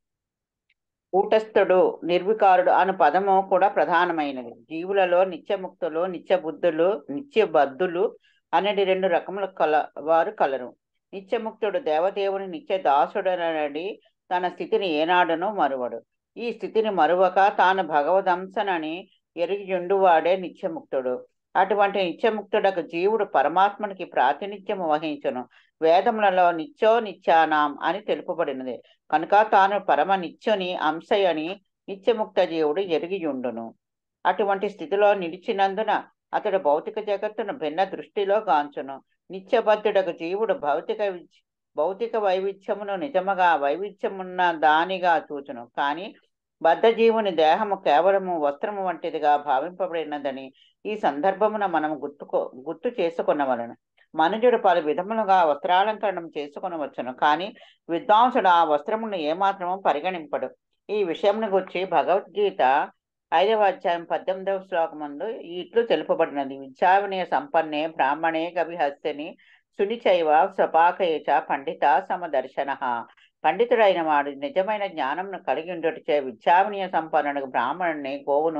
కూటస్థుడు నిర్వికారుడు అను పదము కూడా ప్రధానమైనది జీవులలో నిత్యముక్తులు నిత్యబుద్ధులు నిత్యబద్ధులు అనేది రెండు రకముల కల వారు కలరు నిత్యముక్తుడు దేవదేవుని నిత్య దాసుడనడి తన స్థితిని ఏనాడును మరువడు ఈ స్థితిని మరువక తాను భగవదంశనని ఎరిగియుండువాడే నిత్యముక్తుడు అటువంటి నిత్యముక్తుడకు జీవుడు పరమాత్మనికి ప్రాతినిధ్యము వహించును వేదములలో నిత్యో నిత్యానాం అని తెలుపబడినది కనుక తాను పరమ నిత్యుని అంశయని నిత్యముక్త జీవుడు ఎరిగియుండును అటువంటి స్థితిలో నిలిచినందున అతడు భౌతిక జగత్తును భిన్న దృష్టిలో గాంచును నిత్యబద్ధుడకు జీవుడు భౌతిక విచ్- భౌతిక వైవిధ్యమును నిజముగా వైవిధ్యమున్న దానిగా చూచును కానీ బద్ధ జీవుని దేహము కేవలము వస్త్రము వంటిదిగా భావింపబడినదని ఈ సందర్భమున మనం గుర్తుకో గుర్తు చేసుకున్నవలను మనుజుడు పలు విధములుగా వస్త్రాలంకరణం చేసుకొనవచ్చును కానీ విద్వాంసుడు ఆ వస్త్రమును ఏమాత్రము పరిగణింపడు ఈ విషయంను గురించి భగవద్గీత ఐదవ అధ్యాయం పద్దెనిమిదవ శ్లోకమందు ఇట్లు తెలుపబడినది విద్యావినయ సంపన్నే బ్రాహ్మణే గవిహస్తిని సునిచైవ స్వపాకయేచ పండిత సమదర్శన పండితుడైన వాడు నిజమైన జ్ఞానమును కలిగి ఉండుటచే విద్యావినయ సంపన్నుడు బ్రాహ్మణుని గోవును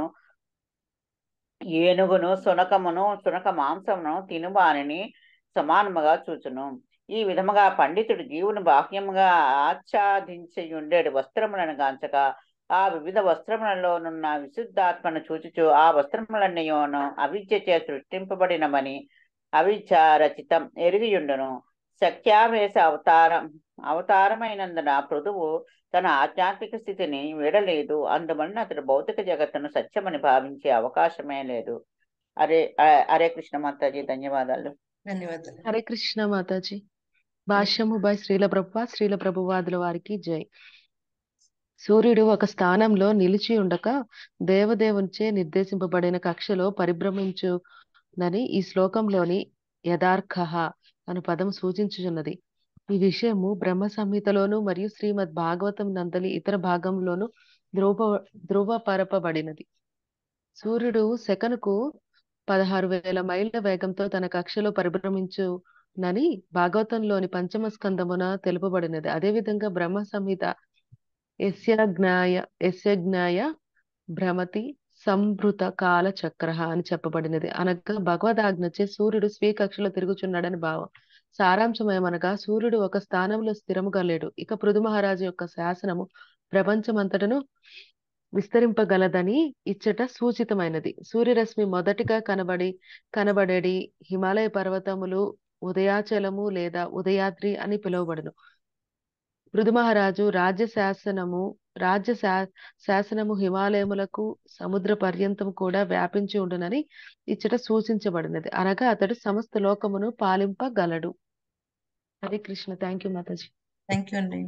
ఏనుగును సునకమును సునక మాంసమును తినుబానిని సమానముగా చూచును ఈ విధముగా పండితుడు జీవుని బాహ్యముగా ఆచ్ఛాదించి ఉండేడు వస్త్రములను గాంచక ఆ వివిధ వస్త్రములలోనున్న విశుద్ధాత్మను చూచుచు ఆ వస్త్రములన్నయోను అవిద్యచే సృష్టింపబడినమని అవిద్య రచితం ఎరిగియుండును సత్యావేశ అవతారం అవతారమైనందున పృథువు తన ఆధ్యాత్మిక స్థితిని వీడలేదు అందువలన అతడు భౌతిక జగత్తును సత్యమని భావించే అవకాశమే లేదు అరే ఆ- హరే కృష్ణ మాతాజీ ధన్యవాదాలు ధన్యవాదాలు హరే కృష్ణ మాతాజీ భాష్యము బై శ్రీల ప్రభు శ్రీల ప్రభువాదుల వారికి జై సూర్యుడు ఒక స్థానంలో నిలిచి ఉండక దేవదేవునిచే నిర్దేశింపబడిన కక్షలో పరిభ్రమించునని ఈ శ్లోకంలోని యథార్థ అను పదం సూచించుచున్నది ఈ విషయము బ్రహ్మ సంహితలోను మరియు శ్రీమద్ భాగవతం నందలి ఇతర భాగంలోను ధ్రువ ధృవపరపబడినది సూర్యుడు సెకనుకు పదహారు వేల మైళ్ళ వేగంతో తన కక్షలో పరిభ్రమించునని భాగవతంలోని పంచమ స్కందమున తెలుపబడినది అదేవిధంగా బ్రహ్మ సంహిత యస్యజ్ఞాయ యస్యజ్ఞాయ భ్రమతి సంభృత కాల చక్ర అని చెప్పబడినది అనగా భగవదాజ్ఞచే సూర్యుడు స్వీయ కక్షలో తిరుగుచున్నాడని భావం సారాంశం ఏమనగా సూర్యుడు ఒక స్థానంలో స్థిరముగా లేడు ఇక పృథు మహారాజు యొక్క శాసనము ప్రపంచమంతటను విస్తరింపగలదని ఇచ్చట సూచితమైనది సూర్యరశ్మి మొదటిగా కనబడి కనబడేడి హిమాలయ పర్వతములు ఉదయాచలము లేదా ఉదయాద్రి అని పిలువబడును పృథు మహారాజు రాజ్య శాసనము రాజ్య శా- శాసనము హిమాలయములకు సముద్ర పర్యంతం కూడా వ్యాపించి ఉండునని ఇచ్చట సూచించబడినది అనగా అతడు సమస్త లోకమును పాలింపగలడు Hare Krishna thank you Mataji thank you అండి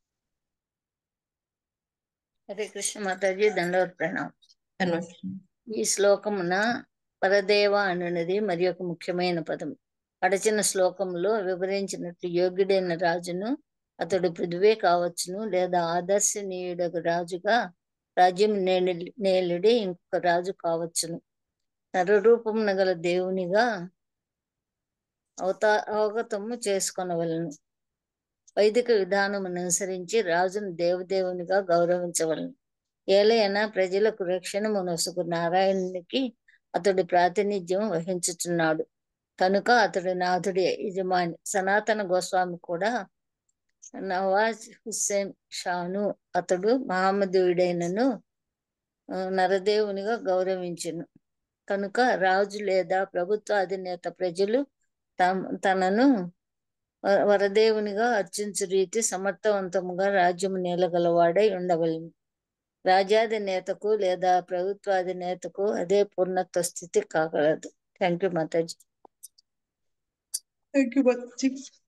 హరే కృష్ణ మాతాజీ దండవత్ ప్రణామం ధన్యవాదాలు ఈ శ్లోకమున పరదేవ అనున్నది మరి ఒక ముఖ్యమైన పదం గడచిన శ్లోకంలో వివరించినట్లు యోగ్యుడైన రాజును అతడు పృథువే కావచ్చును లేదా ఆదర్శనీయుడకు రాజుగా రాజ్యం నేలి నేలుడి ఇంకొక రాజు కావచ్చును నరరూపమున గల దేవునిగా అవతా అవగతము చేసుకొనవలను వైదిక విధానమును అనుసరించి రాజును దేవదేవునిగా గౌరవించవలను ఏలైనా ప్రజలకు రక్షణ నొసుగు నారాయణునికి అతడు ప్రాతినిధ్యం వహించుచున్నాడు కనుక అతడు నాథుడి యజమాని సనాతన గోస్వామి కూడా నవాజ్ హుస్సేన్ షాను అతడు మహమ్మదీయుడైనను ఆ, నరదేవునిగా గౌరవించును కనుక రాజు లేదా ప్రభుత్వ అధినేత ప్రజలు తమ తనను వ- వరదేవునిగా అర్చించు రీతి సమర్థవంతముగా రాజ్యము నేలగలవాడై ఉండవలెను రాజ్యాధినేతకు లేదా ప్రభుత్వాధినేతకు అదే పూర్ణత్వ స్థితి కాగలదు thank you Mataji thank you Mataji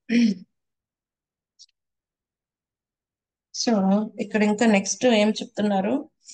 so ఇక్కడ ఇంకా నెక్స్ట్ ఏం చెప్తున్నారు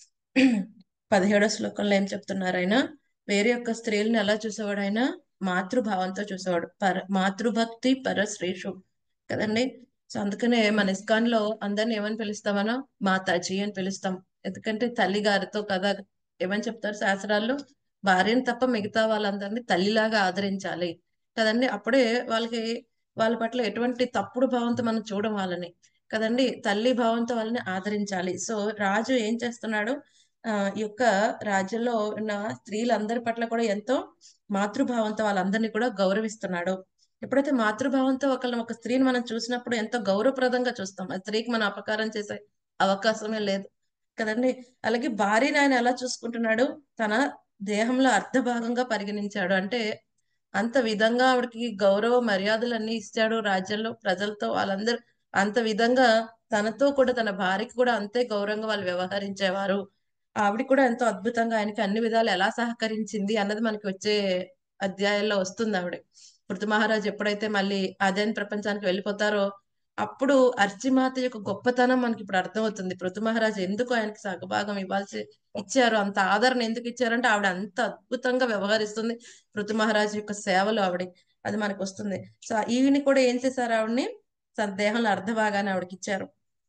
పదిహేడో శ్లోకంలో ఏం చెప్తున్నారు ఆయన వేరే యొక్క స్త్రీలను ఎలా చూసేవాడు ఆయన మాతృభావంతో చూసేవాడు పర మాతృభక్తి పరశ్రేషు కదండి సో అందుకనే మన ఇస్కాన్ లో అందరిని ఏమని పిలుస్తామనో మాతాజీ అని పిలుస్తాం ఎందుకంటే తల్లి గారితో కదా ఏమని చెప్తారు శాస్త్రాల్లో భార్యను తప్ప మిగతా వాళ్ళందరినీ తల్లిలాగా ఆదరించాలి కదండి అప్పుడే వాళ్ళకి వాళ్ళ పట్ల ఎటువంటి తప్పుడు భావంతో మనం చూడం వాళ్ళని కదండి తల్లి భావంతో వాళ్ళని ఆదరించాలి సో రాజు ఏం చేస్తున్నాడు ఆ ఈ యొక్క రాజ్యంలో ఉన్న స్త్రీలందరి పట్ల కూడా ఎంతో మాతృభావంతో వాళ్ళందరినీ కూడా గౌరవిస్తున్నాడు ఎప్పుడైతే మాతృభావంతో ఒకళ్ళని ఒక స్త్రీని మనం చూసినప్పుడు ఎంతో గౌరవప్రదంగా చూస్తాం ఆ స్త్రీకి మనం అపకారం చేసే అవకాశమే లేదు కదండి అలాగే భార్యని ఆయన ఎలా చూసుకుంటున్నాడు తన దేహంలో అర్ధ భాగంగా పరిగణించాడు అంటే అంత విధంగా ఆవిడకి గౌరవ మర్యాదలు అన్ని ఇచ్చాడు రాజ్యంలో ప్రజలతో వాళ్ళందరూ అంత విధంగా తనతో కూడా తన భార్యకి కూడా అంతే గౌరవంగా వాళ్ళు వ్యవహరించేవారు ఆవిడ కూడా ఎంతో అద్భుతంగా ఆయనకి అన్ని విధాలు ఎలా సహకరించింది అన్నది మనకి వచ్చే అధ్యాయంలో వస్తుంది ఆవిడ పృథు మహారాజు ఎప్పుడైతే మళ్ళీ అదేన్ ప్రపంచానికి వెళ్ళిపోతారో అప్పుడు అర్చిమాత యొక్క గొప్పతనం మనకి ఇప్పుడు అర్థమవుతుంది పృథు మహారాజు ఎందుకు ఆయనకి సగభాగం ఇవ్వాల్సి ఇచ్చారు అంత ఆదరణ ఎందుకు ఇచ్చారంటే ఆవిడ అంత అద్భుతంగా వ్యవహరిస్తుంది పృథు మహారాజు యొక్క సేవలు ఆవిడ అది మనకు వస్తుంది సో ఈవిని కూడా ఏం చేశారు ఆవిడని తన దేహంలో అర్ధ భాగాన్ని ఆవిడకి ఇచ్చారు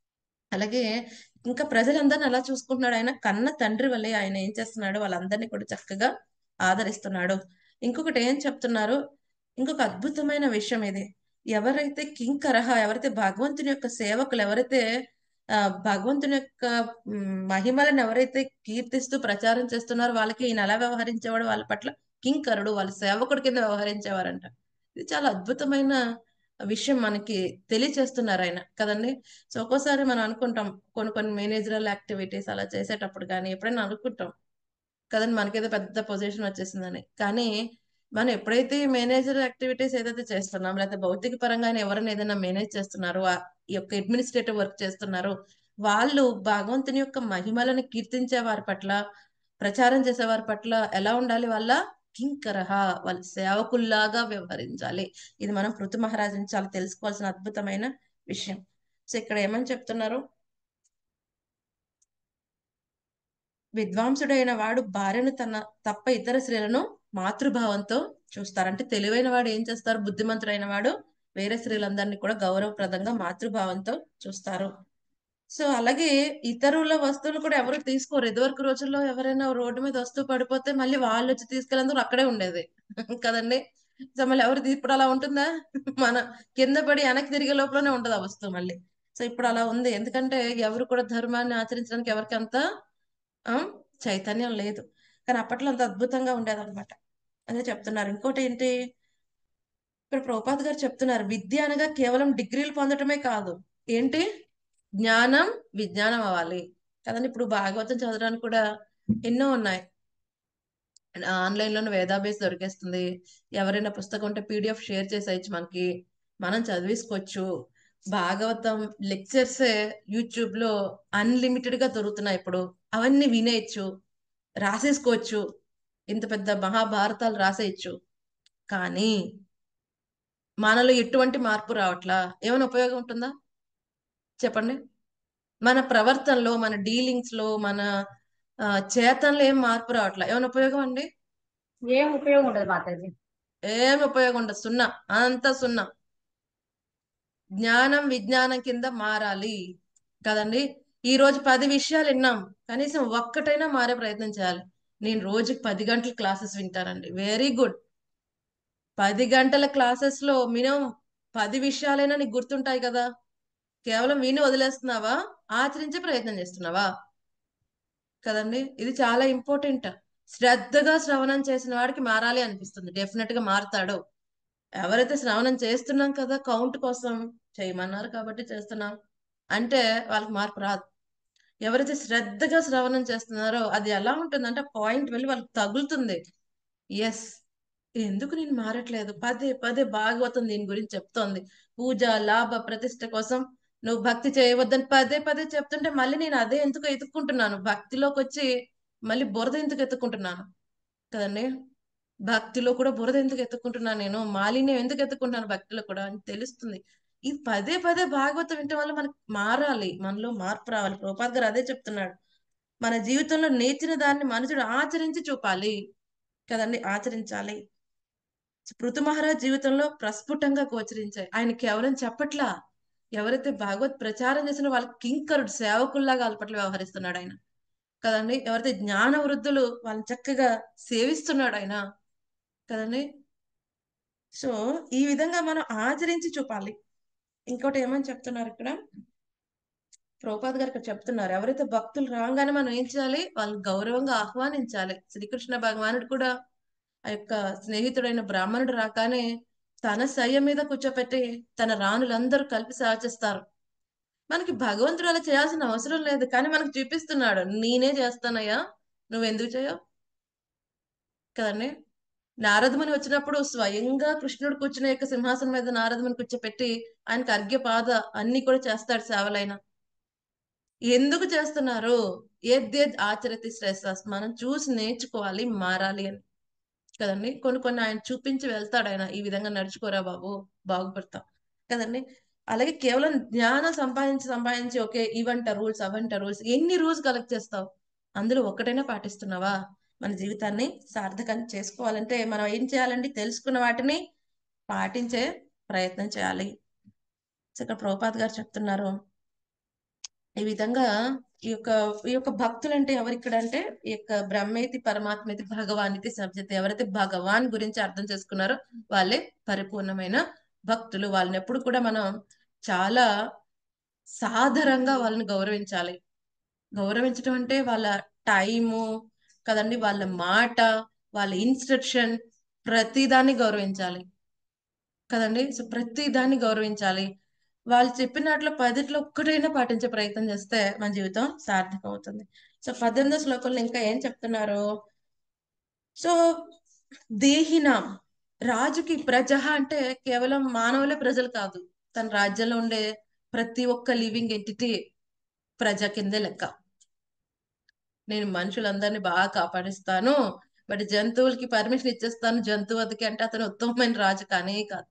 అలాగే ఇంకా ప్రజలందరిని అలా చూసుకుంటున్నాడు ఆయన కన్న తండ్రి వల్లే ఆయన ఏం చేస్తున్నాడు వాళ్ళందరినీ కూడా చక్కగా ఆదరిస్తున్నాడు ఇంకొకటి ఏం చెప్తున్నారు ఇంకొక అద్భుతమైన విషయం ఇది ఎవరైతే కింకరహ ఎవరైతే భగవంతుని యొక్క సేవకులు ఎవరైతే ఆ భగవంతుని యొక్క మ్, మహిమలను ఎవరైతే కీర్తిస్తూ ప్రచారం చేస్తున్నారో వాళ్ళకి ఈయన ఎలా వ్యవహరించేవాడు వాళ్ళ పట్ల కింకరుడు వాళ్ళ సేవకుడి కింద వ్యవహరించేవారంట ఇది చాలా అద్భుతమైన విషయం మనకి తెలియచేస్తున్నారు ఆయన కదండి సో ఒక్కోసారి మనం అనుకుంటాం కొన్ని కొన్ని మేనేజరల్ యాక్టివిటీస్ అలా చేసేటప్పుడు కానీ ఎప్పుడైనా అనుకుంటాం కదండి మనకేదో పెద్ద పొజిషన్ వచ్చేసిందని కానీ మనం ఎప్పుడైతే మేనేజర్ యాక్టివిటీస్ ఏదైతే చేస్తున్నాం లేకపోతే భౌతిక పరంగా ఆయన ఎవరైనా ఏదైనా మేనేజ్ చేస్తున్నారో ఆ ఈ యొక్క అడ్మినిస్ట్రేటివ్ వర్క్ చేస్తున్నారో వాళ్ళు భగవంతుని యొక్క మహిమలను కీర్తించే వారి పట్ల ప్రచారం చేసే వారి పట్ల ఎలా ఉండాలి వాళ్ళ కింకరహ వాళ్ళ సేవకుల్లాగా వ్యవహరించాలి ఇది మనం పృథు మహారాజుని చాలా తెలుసుకోవాల్సిన అద్భుతమైన విషయం సో ఇక్కడ ఏమని చెప్తున్నారు విద్వాంసుడైన వాడు భార్యను తన తప్ప ఇతర స్త్రీలను మాతృభావంతో చూస్తారు అంటే తెలివైన వాడు ఏం చేస్తారు బుద్ధిమంతుడైన వాడు వేరే స్త్రీలందరినీ కూడా గౌరవప్రదంగా మాతృభావంతో చూస్తారు సో అలాగే ఇతరుల వస్తువులు కూడా ఎవరు తీసుకోరు ఇదివరకు రోజుల్లో ఎవరైనా రోడ్డు మీద వస్తువు పడిపోతే మళ్ళీ వాళ్ళు వచ్చి తీసుకెళ్ళేందుకు అక్కడే ఉండేది కదండి సో మళ్ళీ ఎవరు తీ- ఇప్పుడు అలా ఉంటుందా మన కింద పడి వెనక్కి తిరిగే లోపలనే ఉండదు ఆ వస్తువు మళ్ళీ సో ఇప్పుడు అలా ఉంది ఎందుకంటే ఎవరు కూడా ధర్మాన్ని ఆచరించడానికి ఎవరికి అంత ఆ చైతన్యం లేదు కానీ అప్పట్లో అంత అద్భుతంగా ఉండేది అనమాట అదే చెప్తున్నారు ఇంకోటి ఏంటి ఇక్కడ ప్రభుపాద్ గారు చెప్తున్నారు విద్య అనగా కేవలం డిగ్రీలు పొందటమే కాదు ఏంటి జ్ఞానం విజ్ఞానం అవ్వాలి కదండి ఇప్పుడు భాగవతం చదవడానికి కూడా ఎన్నో ఉన్నాయి ఆన్లైన్ లోనే వేదాబేస్ దొరికేస్తుంది ఎవరైనా పుస్తకం ఉంటే పీడిఎఫ్ షేర్ చేసేయచ్చు మనకి మనం చదివేసుకోవచ్చు భాగవతం లెక్చర్స్ యూట్యూబ్ లో అన్లిమిటెడ్ గా దొరుకుతున్నాయి ఇప్పుడు అవన్నీ వినేయచ్చు రాసేసుకోవచ్చు ఇంత పెద్ద మహాభారతాలు రాసేయచ్చు కానీ మనలో ఎటువంటి మార్పు రావట్లా ఏమైనా ఉపయోగం ఉంటుందా చెప్పండి మన ప్రవర్తనలో మన డీలింగ్స్ లో మన ఆ, చేతనలో ఏం మార్పు రావట్లా ఏమైనా ఉపయోగం అండి ఏం ఉపయోగం ఉండదు మాతాజీ ఏం ఉపయోగం ఉండదు సున్నా అంతా సున్నా జ్ఞానం విజ్ఞానం కింద మారాలి కదండి ఈ రోజు పది విషయాలు విన్నాం కనీసం ఒక్కటైనా మారే ప్రయత్నం చేయాలి నేను రోజుకి పది గంటల క్లాసెస్ వింటానండి వెరీ గుడ్ పది గంటల క్లాసెస్ లో మినిమం పది విషయాలైనా నీకు గుర్తుంటాయి కదా కేవలం విని వదిలేస్తున్నావా ఆచరించే ప్రయత్నం చేస్తున్నావా కదండి ఇది చాలా ఇంపార్టెంట్ శ్రద్ధగా శ్రవణం చేసిన వాడికి మారాలి అనిపిస్తుంది డెఫినెట్ గా మారుతాడు ఎవరైతే శ్రవణం చేస్తున్నాం కదా కౌంట్ కోసం చేయమన్నారు కాబట్టి చేస్తున్నాం అంటే వాళ్ళకి మార్పు రాదు ఎవరైతే శ్రద్ధగా శ్రవణం చేస్తున్నారో అది ఎలా ఉంటుందంటే పాయింట్ వెళ్ళి వాళ్ళకి తగులుతుంది ఎస్ ఎందుకు నేను మారట్లేదు పదే పదే భాగవతం దీని గురించి చెప్తోంది పూజ లాభ ప్రతిష్ట కోసం నువ్వు భక్తి చేయవద్దని పదే పదే చెప్తుంటే మళ్ళీ నేను అదే ఎందుకు ఎత్తుక్కుంటున్నాను భక్తిలోకి వచ్చి మళ్ళీ బురద ఎందుకు ఎత్తుకుంటున్నాను కదండి భక్తిలో కూడా బురద ఎందుకు ఎత్తుకుంటున్నాను నేను మాలిన్యం ఎందుకు ఎత్తుకుంటున్నాను భక్తిలో కూడా అని తెలుస్తుంది ఈ పదే పదే భాగవతం వినటం వల్ల మనకు మారాలి మనలో మార్పు రావాలి ప్రభుపాద్ గారు అదే చెప్తున్నాడు మన జీవితంలో నేర్చిన దాన్ని మనుషుడు ఆచరించి చూపాలి కదండి ఆచరించాలి పృథు మహారాజ్ జీవితంలో ప్రస్ఫుటంగా గోచరించాయి ఆయన కేవలం చెప్పట్లా ఎవరైతే భాగవత్ ప్రచారం చేసిన వాళ్ళకి కింకరుడు సేవకుల్లాగా వాళ్ళ పట్ల వ్యవహరిస్తున్నాడు ఆయన కదండి ఎవరైతే జ్ఞాన వృద్ధులు వాళ్ళని చక్కగా సేవిస్తున్నాడు ఆయన కదండి సో ఈ విధంగా మనం ఆచరించి చూపాలి ఇంకోటి ఏమని చెప్తున్నారు ఇక్కడ ప్రభుపాద్ గారు ఇక్కడ చెప్తున్నారు ఎవరైతే భక్తులు రాగానే మనం ఏం చేయాలి వాళ్ళని గౌరవంగా ఆహ్వానించాలి శ్రీకృష్ణ భగవానుడు కూడా ఆ యొక్క స్నేహితుడైన బ్రాహ్మణుడు రాగానే తన శయ్య మీద కూర్చోపెట్టి తన రాణులందరూ కలిపి సేవ చేస్తారు మనకి భగవంతుడు అలా చేయాల్సిన అవసరం లేదు కానీ మనకు చూపిస్తున్నాడు నేనే చేస్తానయ్యా నువ్వు ఎందుకు చేయవు కదండి నారదముని వచ్చినప్పుడు స్వయంగా కృష్ణుడు కూర్చున్న యొక్క సింహాసనం మీద నారదముని కూర్చోపెట్టి ఆయనకి అర్ఘ్యపాద అన్ని కూడా చేస్తాడు సేవలైన ఎందుకు చేస్తున్నారు ఏద్యేద్ ఆచరతి శ్రేష్ఠ మనం చూసి నేర్చుకోవాలి మారాలి అని కదండి కొన్ని కొన్ని ఆయన చూపించి వెళ్తాడు ఆయన ఈ విధంగా నడుచుకోరా బాబు బాగుపడతాం కదండి అలాగే కేవలం జ్ఞానం సంపాదించి సంపాదించి ఓకే ఇవంట రూల్స్ అవంట రూల్స్ ఎన్ని రూల్స్ కలెక్ట్ చేస్తావు అందులో ఒక్కటైనా పాటిస్తున్నావా మన జీవితాన్ని సార్థకం చేసుకోవాలంటే మనం ఏం చేయాలండి తెలుసుకున్న వాటిని పాటించే ప్రయత్నం చేయాలి సో ఇక్కడ ప్రభుపాద్ గారు చెప్తున్నారు ఈ విధంగా ఈ యొక్క ఈ యొక్క భక్తులు అంటే ఎవరు ఇక్కడ అంటే ఈ యొక్క బ్రహ్మేతి పరమాత్మేతి భగవానితి సబ్జతి ఎవరైతే భగవాన్ గురించి అర్థం చేసుకున్నారో వాళ్ళే పరిపూర్ణమైన భక్తులు వాళ్ళని ఎప్పుడు కూడా మనం చాలా సాదరంగా వాళ్ళని గౌరవించాలి గౌరవించడం అంటే వాళ్ళ టైము కదండి వాళ్ళ మాట వాళ్ళ ఇన్స్ట్రక్షన్ ప్రతిదాన్ని గౌరవించాలి కదండి సో ప్రతి దాన్ని గౌరవించాలి వాళ్ళు చెప్పినట్లు పదిట్లో ఒక్కటైనా పాటించే ప్రయత్నం చేస్తే మన జీవితం సార్థకం అవుతుంది సో పద్దెనిమిదో శ్లోకంలో ఇంకా ఏం చెప్తున్నారు సో దేహినాం రాజుకి ప్రజ అంటే కేవలం మానవులే ప్రజలు కాదు తన రాజ్యంలో ఉండే ప్రతి ఒక్క లివింగ్ ఎంటిటీ ప్రజ కిందే లెక్క నేను మనుషులందరినీ బాగా కాపాడిస్తాను బట్ జంతువులకి పర్మిషన్ ఇచ్చేస్తాను జంతువతికి అంటే అతను ఉత్తమమైన రాజు కానే కాదు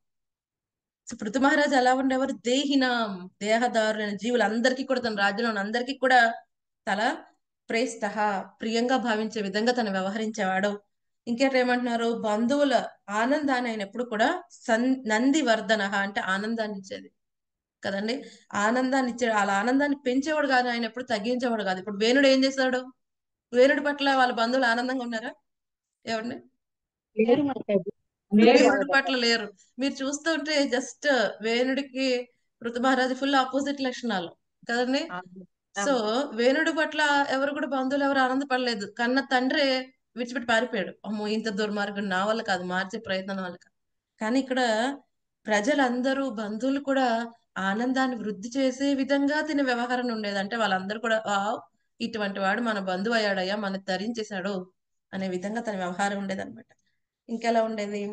సో పృథు మహారాజు ఎలా ఉండేవారు దేహినాం దేహదారులైన జీవులందరికీ కూడా తన రాజ్యంలో ఉన్న అందరికీ కూడా తల ప్రేస్త ప్రియంగా భావించే విధంగా తను వ్యవహరించేవాడు ఇంకేట ఏమంటున్నారు బంధువుల ఆనందాన్ని ఆయన ఎప్పుడు కూడా సన్ నంది వర్ధన అంటే ఆనందాన్ని ఇచ్చేది కదండి ఆనందాన్ని ఇచ్చాడు వాళ్ళ ఆనందాన్ని పెంచేవాడు కాదు ఆయన ఎప్పుడు తగ్గించేవాడు కాదు ఇప్పుడు వేణుడు ఏం చేశాడు వేణుడి పట్ల వాళ్ళ బంధువులు ఆనందంగా ఉన్నారా ఎవరిని లేరు మాతాజీ వేణుడి పట్ల లేరు మీరు చూస్తుంటే జస్ట్ వేణుడికి ఋతు మహారాజు ఫుల్ ఆపోజిట్ లక్షణాలు కదండి సో వేణుడి పట్ల ఎవరు కూడా బంధువులు ఎవరు ఆనందపడలేదు కన్న తండ్రి విడిచిపెట్టి పారిపోయాడు అమ్మో ఇంత దుర్మార్గం నా వల్ల కాదు మార్చే ప్రయత్నం వల్ల కాదు కానీ ఇక్కడ ప్రజలందరూ బంధువులు కూడా ఆనందాన్ని వృద్ధి చేసే విధంగా తినే వ్యవహారం ఉండేది అంటే వాళ్ళందరూ కూడా వావ్ ఇటువంటి వాడు మన బంధువు అయ్యాడయ్యా మన ధరించేశాడు అనే విధంగా తన వ్యవహారం ఉండేది అనమాట ఇంకెలా ఉండేది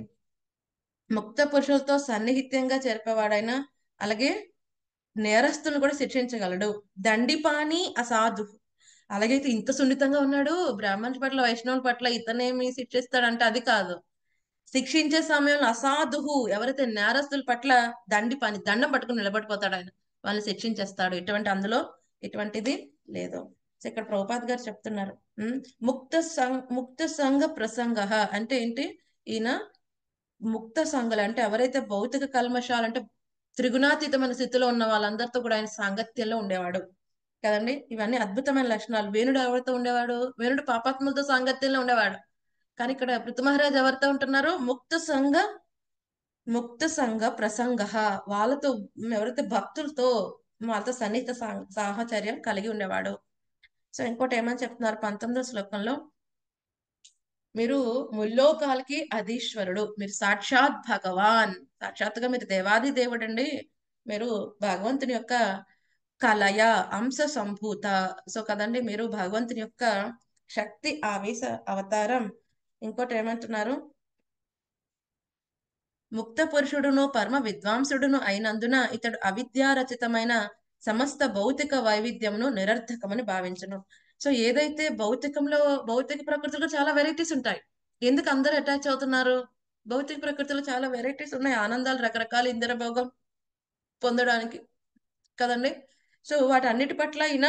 ముక్త పురుషులతో సన్నిహిత్యంగా చేర్పేవాడైనా అలాగే నేరస్తులను కూడా శిక్షించగలడు దండిపాని అసాధు అలాగైతే ఇంత సున్నితంగా ఉన్నాడు బ్రాహ్మణుల పట్ల వైష్ణవుల పట్ల ఇతనేమి శిక్షిస్తాడంటే అది కాదు శిక్షించే సమయంలో అసాధుహు ఎవరైతే నేరస్తుల పట్ల దండి పని దండం పట్టుకుని నిలబడిపోతాడు ఆయన వాళ్ళని శిక్షించేస్తాడు ఎటువంటి అందులో ఎటువంటిది లేదు సో ఇక్కడ ప్రభుపాద్ గారు చెప్తున్నారు ఉమ్, ముక్త సం ముక్త సంఘ ప్రసంగ అంటే ఏంటి ఈయన ముక్త సంఘలు అంటే ఎవరైతే భౌతిక కల్మషాలు అంటే త్రిగుణాతీతమైన స్థితిలో ఉన్న వాళ్ళందరితో కూడా ఆయన సాంగత్యంలో ఉండేవాడు కదండి ఇవన్నీ అద్భుతమైన లక్షణాలు వేణుడు ఎవరితో ఉండేవాడు వేణుడు పాపాత్ములతో సాంగత్యంలో ఉండేవాడు కానీ ఇక్కడ పృథు మహారాజ్ ఎవరితో ఉంటున్నారు ముక్త సంఘ ముక్త సంఘ ప్రసంగ వాళ్ళతో ఎవరైతే భక్తులతో వాళ్ళతో సన్నిహిత సా- సాహచర్యం కలిగి ఉండేవాడు సో ఇంకోటి ఏమని చెప్తున్నారు పంతొమ్మిదో శ్లోకంలో మీరు ముల్లోకాలకి అధీశ్వరుడు మీరు సాక్షాత్ భగవాన్ సాక్షాత్తుగా మీరు దేవాది దేవుడు అండి మీరు భగవంతుని యొక్క కలయ అంశ సంభూత సో కదండి మీరు భగవంతుని యొక్క శక్తి ఆవేశ అవతారం ఇంకోటి ఏమంటున్నారు ముక్త పురుషుడును పరమ విద్వాంసుడును అయినందున ఇతడు అవిద్యారచితమైన సమస్త భౌతిక వైవిధ్యమును నిరర్థకమని భావించును సో ఏదైతే భౌతికంలో భౌతిక ప్రకృతిలో చాలా వెరైటీస్ ఉంటాయి ఎందుకు అందరూ అటాచ్ అవుతున్నారు భౌతిక ప్రకృతిలో చాలా వెరైటీస్ ఉన్నాయి ఆనందాలు రకరకాల ఇంద్ర భోగం పొందడానికి కదండి సో వాటన్నిటి పట్ల ఈయన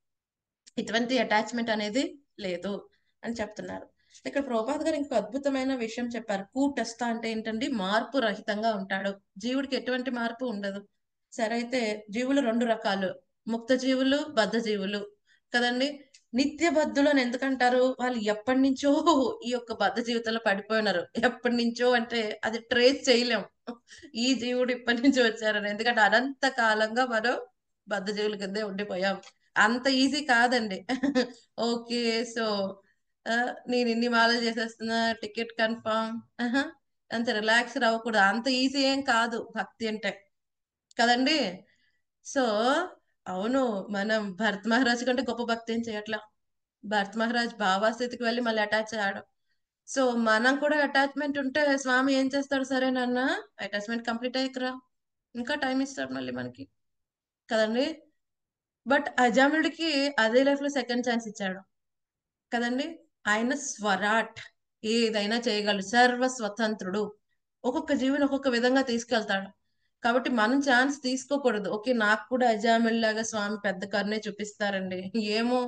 ఇటువంటి అటాచ్మెంట్ అనేది లేదు అని చెప్తున్నారు ఇక్కడ ప్రభుపాద్ గారు ఇంకో అద్భుతమైన విషయం చెప్పారు కూటస్థ అంటే ఏంటండి మార్పు రహితంగా ఉంటాడు జీవుడికి ఎటువంటి మార్పు ఉండదు సరే అయితే జీవులు రెండు రకాలు ముక్త జీవులు బద్ధ జీవులు కదండి నిత్య బద్ధులు అని ఎందుకంటారు వాళ్ళు ఎప్పటి నుంచో ఈ యొక్క బద్ధ జీవితంలో పడిపోయినారు ఎప్పటి నుంచో అంటే అది ట్రేస్ చేయలేం ఈ జీవుడు ఇప్పటి నుంచి వచ్చారని ఎందుకంటే అనంత కాలంగా మనం బద్ధ జీవుల కిందే ఉండిపోయాం అంత ఈజీ కాదండి ఓకే సో నేను ఇన్ని మాలలు చేసేస్తున్నా టికెట్ కన్ఫర్మ్ అంత రిలాక్స్ అవ్వకూడదు అంత ఈజీ ఏం కాదు భక్తి అంటే కదండి సో అవును మనం భరత్ మహారాజ్ కంటే గొప్ప భక్తి ఏం చేయట్లా భరత్ మహారాజ్ భావాస్థితికి వెళ్ళి మళ్ళీ అటాచ్ అయ్యాడు సో మనం కూడా అటాచ్మెంట్ ఉంటే స్వామి ఏం చేస్తాడు సరేనన్నా అటాచ్మెంట్ కంప్లీట్ అయ్యకరా ఇంకా టైం ఇస్తాడు మళ్ళీ మనకి కదండి బట్ అజాముడికి అదే లైఫ్ లో సెకండ్ ఛాన్స్ ఇచ్చాడు కదండి ఆయన స్వరాట్ ఏదైనా చేయగలడు సర్వ స్వతంత్రుడు ఒక్కొక్క జీవిని ఒక్కొక్క విధంగా తీసుకెళ్తాడు కాబట్టి మనం ఛాన్స్ తీసుకోకూడదు ఓకే నాకు కూడా అజామిల్ లాగా స్వామి పెద్ద కన్నే చూపిస్తారండి ఏమో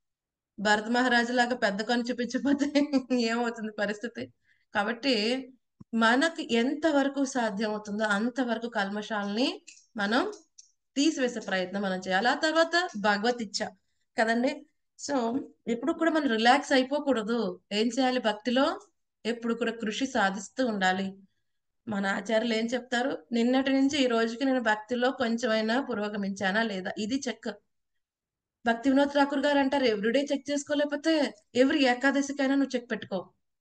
భరత మహారాజు లాగా పెద్ద కన్ను చూపించకపోతే ఏమవుతుంది పరిస్థితి కాబట్టి మనకు ఎంత వరకు సాధ్యం అవుతుందో అంతవరకు కల్మషాలని మనం తీసివేసే ప్రయత్నం మనం చేయాలి ఆ తర్వాత భగవత్ ఇచ్చ కదండి సో ఎప్పుడు కూడా మనం రిలాక్స్ అయిపోకూడదు ఏం చేయాలి భక్తిలో ఎప్పుడు కూడా కృషి సాధిస్తూ ఉండాలి మన ఆచార్యులు ఏం చెప్తారు నిన్నటి నుంచి ఈ రోజుకి నేను భక్తిలో కొంచెమైనా పురోగమించానా లేదా ఇది చెక్ భక్తి వినోద్ ఠాకూర్ గారు అంటారు ఎవ్రీడే చెక్ చేసుకోలేకపోతే ఎవ్రీ ఏకాదశికైనా నువ్వు చెక్ పెట్టుకో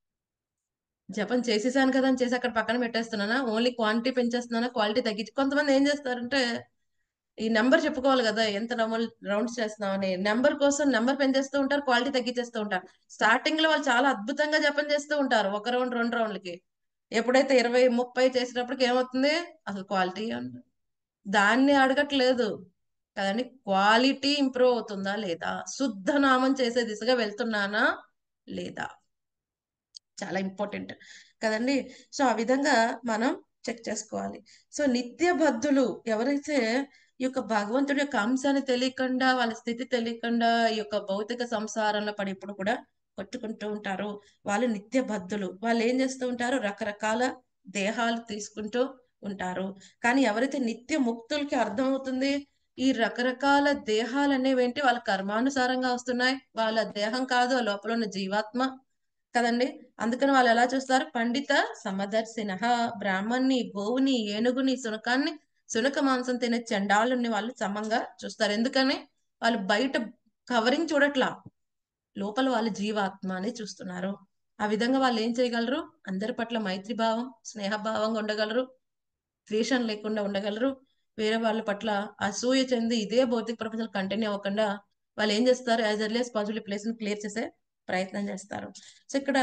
జపం చేసేసాను కదా అని చేసి అక్కడ పక్కన పెట్టేస్తున్నానా ఓన్లీ క్వాంటిటీ పెంచేస్తున్నానా క్వాలిటీ తగ్గించి కొంతమంది ఏం చేస్తారంటే ఈ నెంబర్ చెప్పుకోవాలి కదా ఎంత రౌండ్ రౌండ్స్ చేస్తున్నామని నెంబర్ కోసం నెంబర్ పెంచేస్తూ ఉంటారు క్వాలిటీ తగ్గించేస్తూ ఉంటారు స్టార్టింగ్ లో వాళ్ళు చాలా అద్భుతంగా జపం చేస్తూ ఉంటారు ఒక రౌండ్ రెండు రౌండ్లకి ఎప్పుడైతే ఇరవై ముప్పై చేసేటప్పటికి ఏమవుతుంది అసలు క్వాలిటీ దాన్ని అడగట్లేదు కదండి క్వాలిటీ ఇంప్రూవ్ అవుతుందా లేదా శుద్ధ నామం చేసే దిశగా వెళ్తున్నానా లేదా చాలా ఇంపార్టెంట్ కదండి సో ఆ విధంగా మనం చెక్ చేసుకోవాలి సో నిత్య బద్ధులు ఎవరైతే ఈ యొక్క భగవంతుడి యొక్క అంశాన్ని తెలియకుండా వాళ్ళ స్థితి తెలియకుండా ఈ యొక్క భౌతిక సంసారంలో పడి ఇప్పుడు కూడా కొట్టుకుంటూ ఉంటారు వాళ్ళు నిత్య బద్ధులు వాళ్ళు ఏం చేస్తూ ఉంటారు రకరకాల దేహాలు తీసుకుంటూ ఉంటారు కానీ ఎవరైతే నిత్య ముక్తులకి అర్థమవుతుంది ఈ రకరకాల దేహాలు అనేవి ఏంటి వాళ్ళ కర్మానుసారంగా వస్తున్నాయి వాళ్ళ దేహం కాదు ఆ లోపల ఉన్న జీవాత్మ కదండి అందుకని వాళ్ళు ఎలా చూస్తారు పండిత సమదర్శిన బ్రాహ్మణ్ణి గోవుని ఏనుగుని సునకాన్ని సునక మాంసం తినే చండాలుని వాళ్ళు సమంగా చూస్తారు ఎందుకని వాళ్ళు బయట కవరింగ్ చూడట్లా లోపల వాళ్ళ జీవాత్మ అని చూస్తున్నారు ఆ విధంగా వాళ్ళు ఏం చేయగలరు అందరి పట్ల మైత్రి భావం స్నేహభావంగా ఉండగలరు ద్వేషం లేకుండా ఉండగలరు వేరే వాళ్ళ పట్ల అసూయ చెంది ఇదే భౌతిక ప్రపంచం కంటిన్యూ అవ్వకుండా వాళ్ళు ఏం చేస్తారు as early as possible place ని క్లియర్ చేసే ప్రయత్నం చేస్తారు సో ఇక్కడ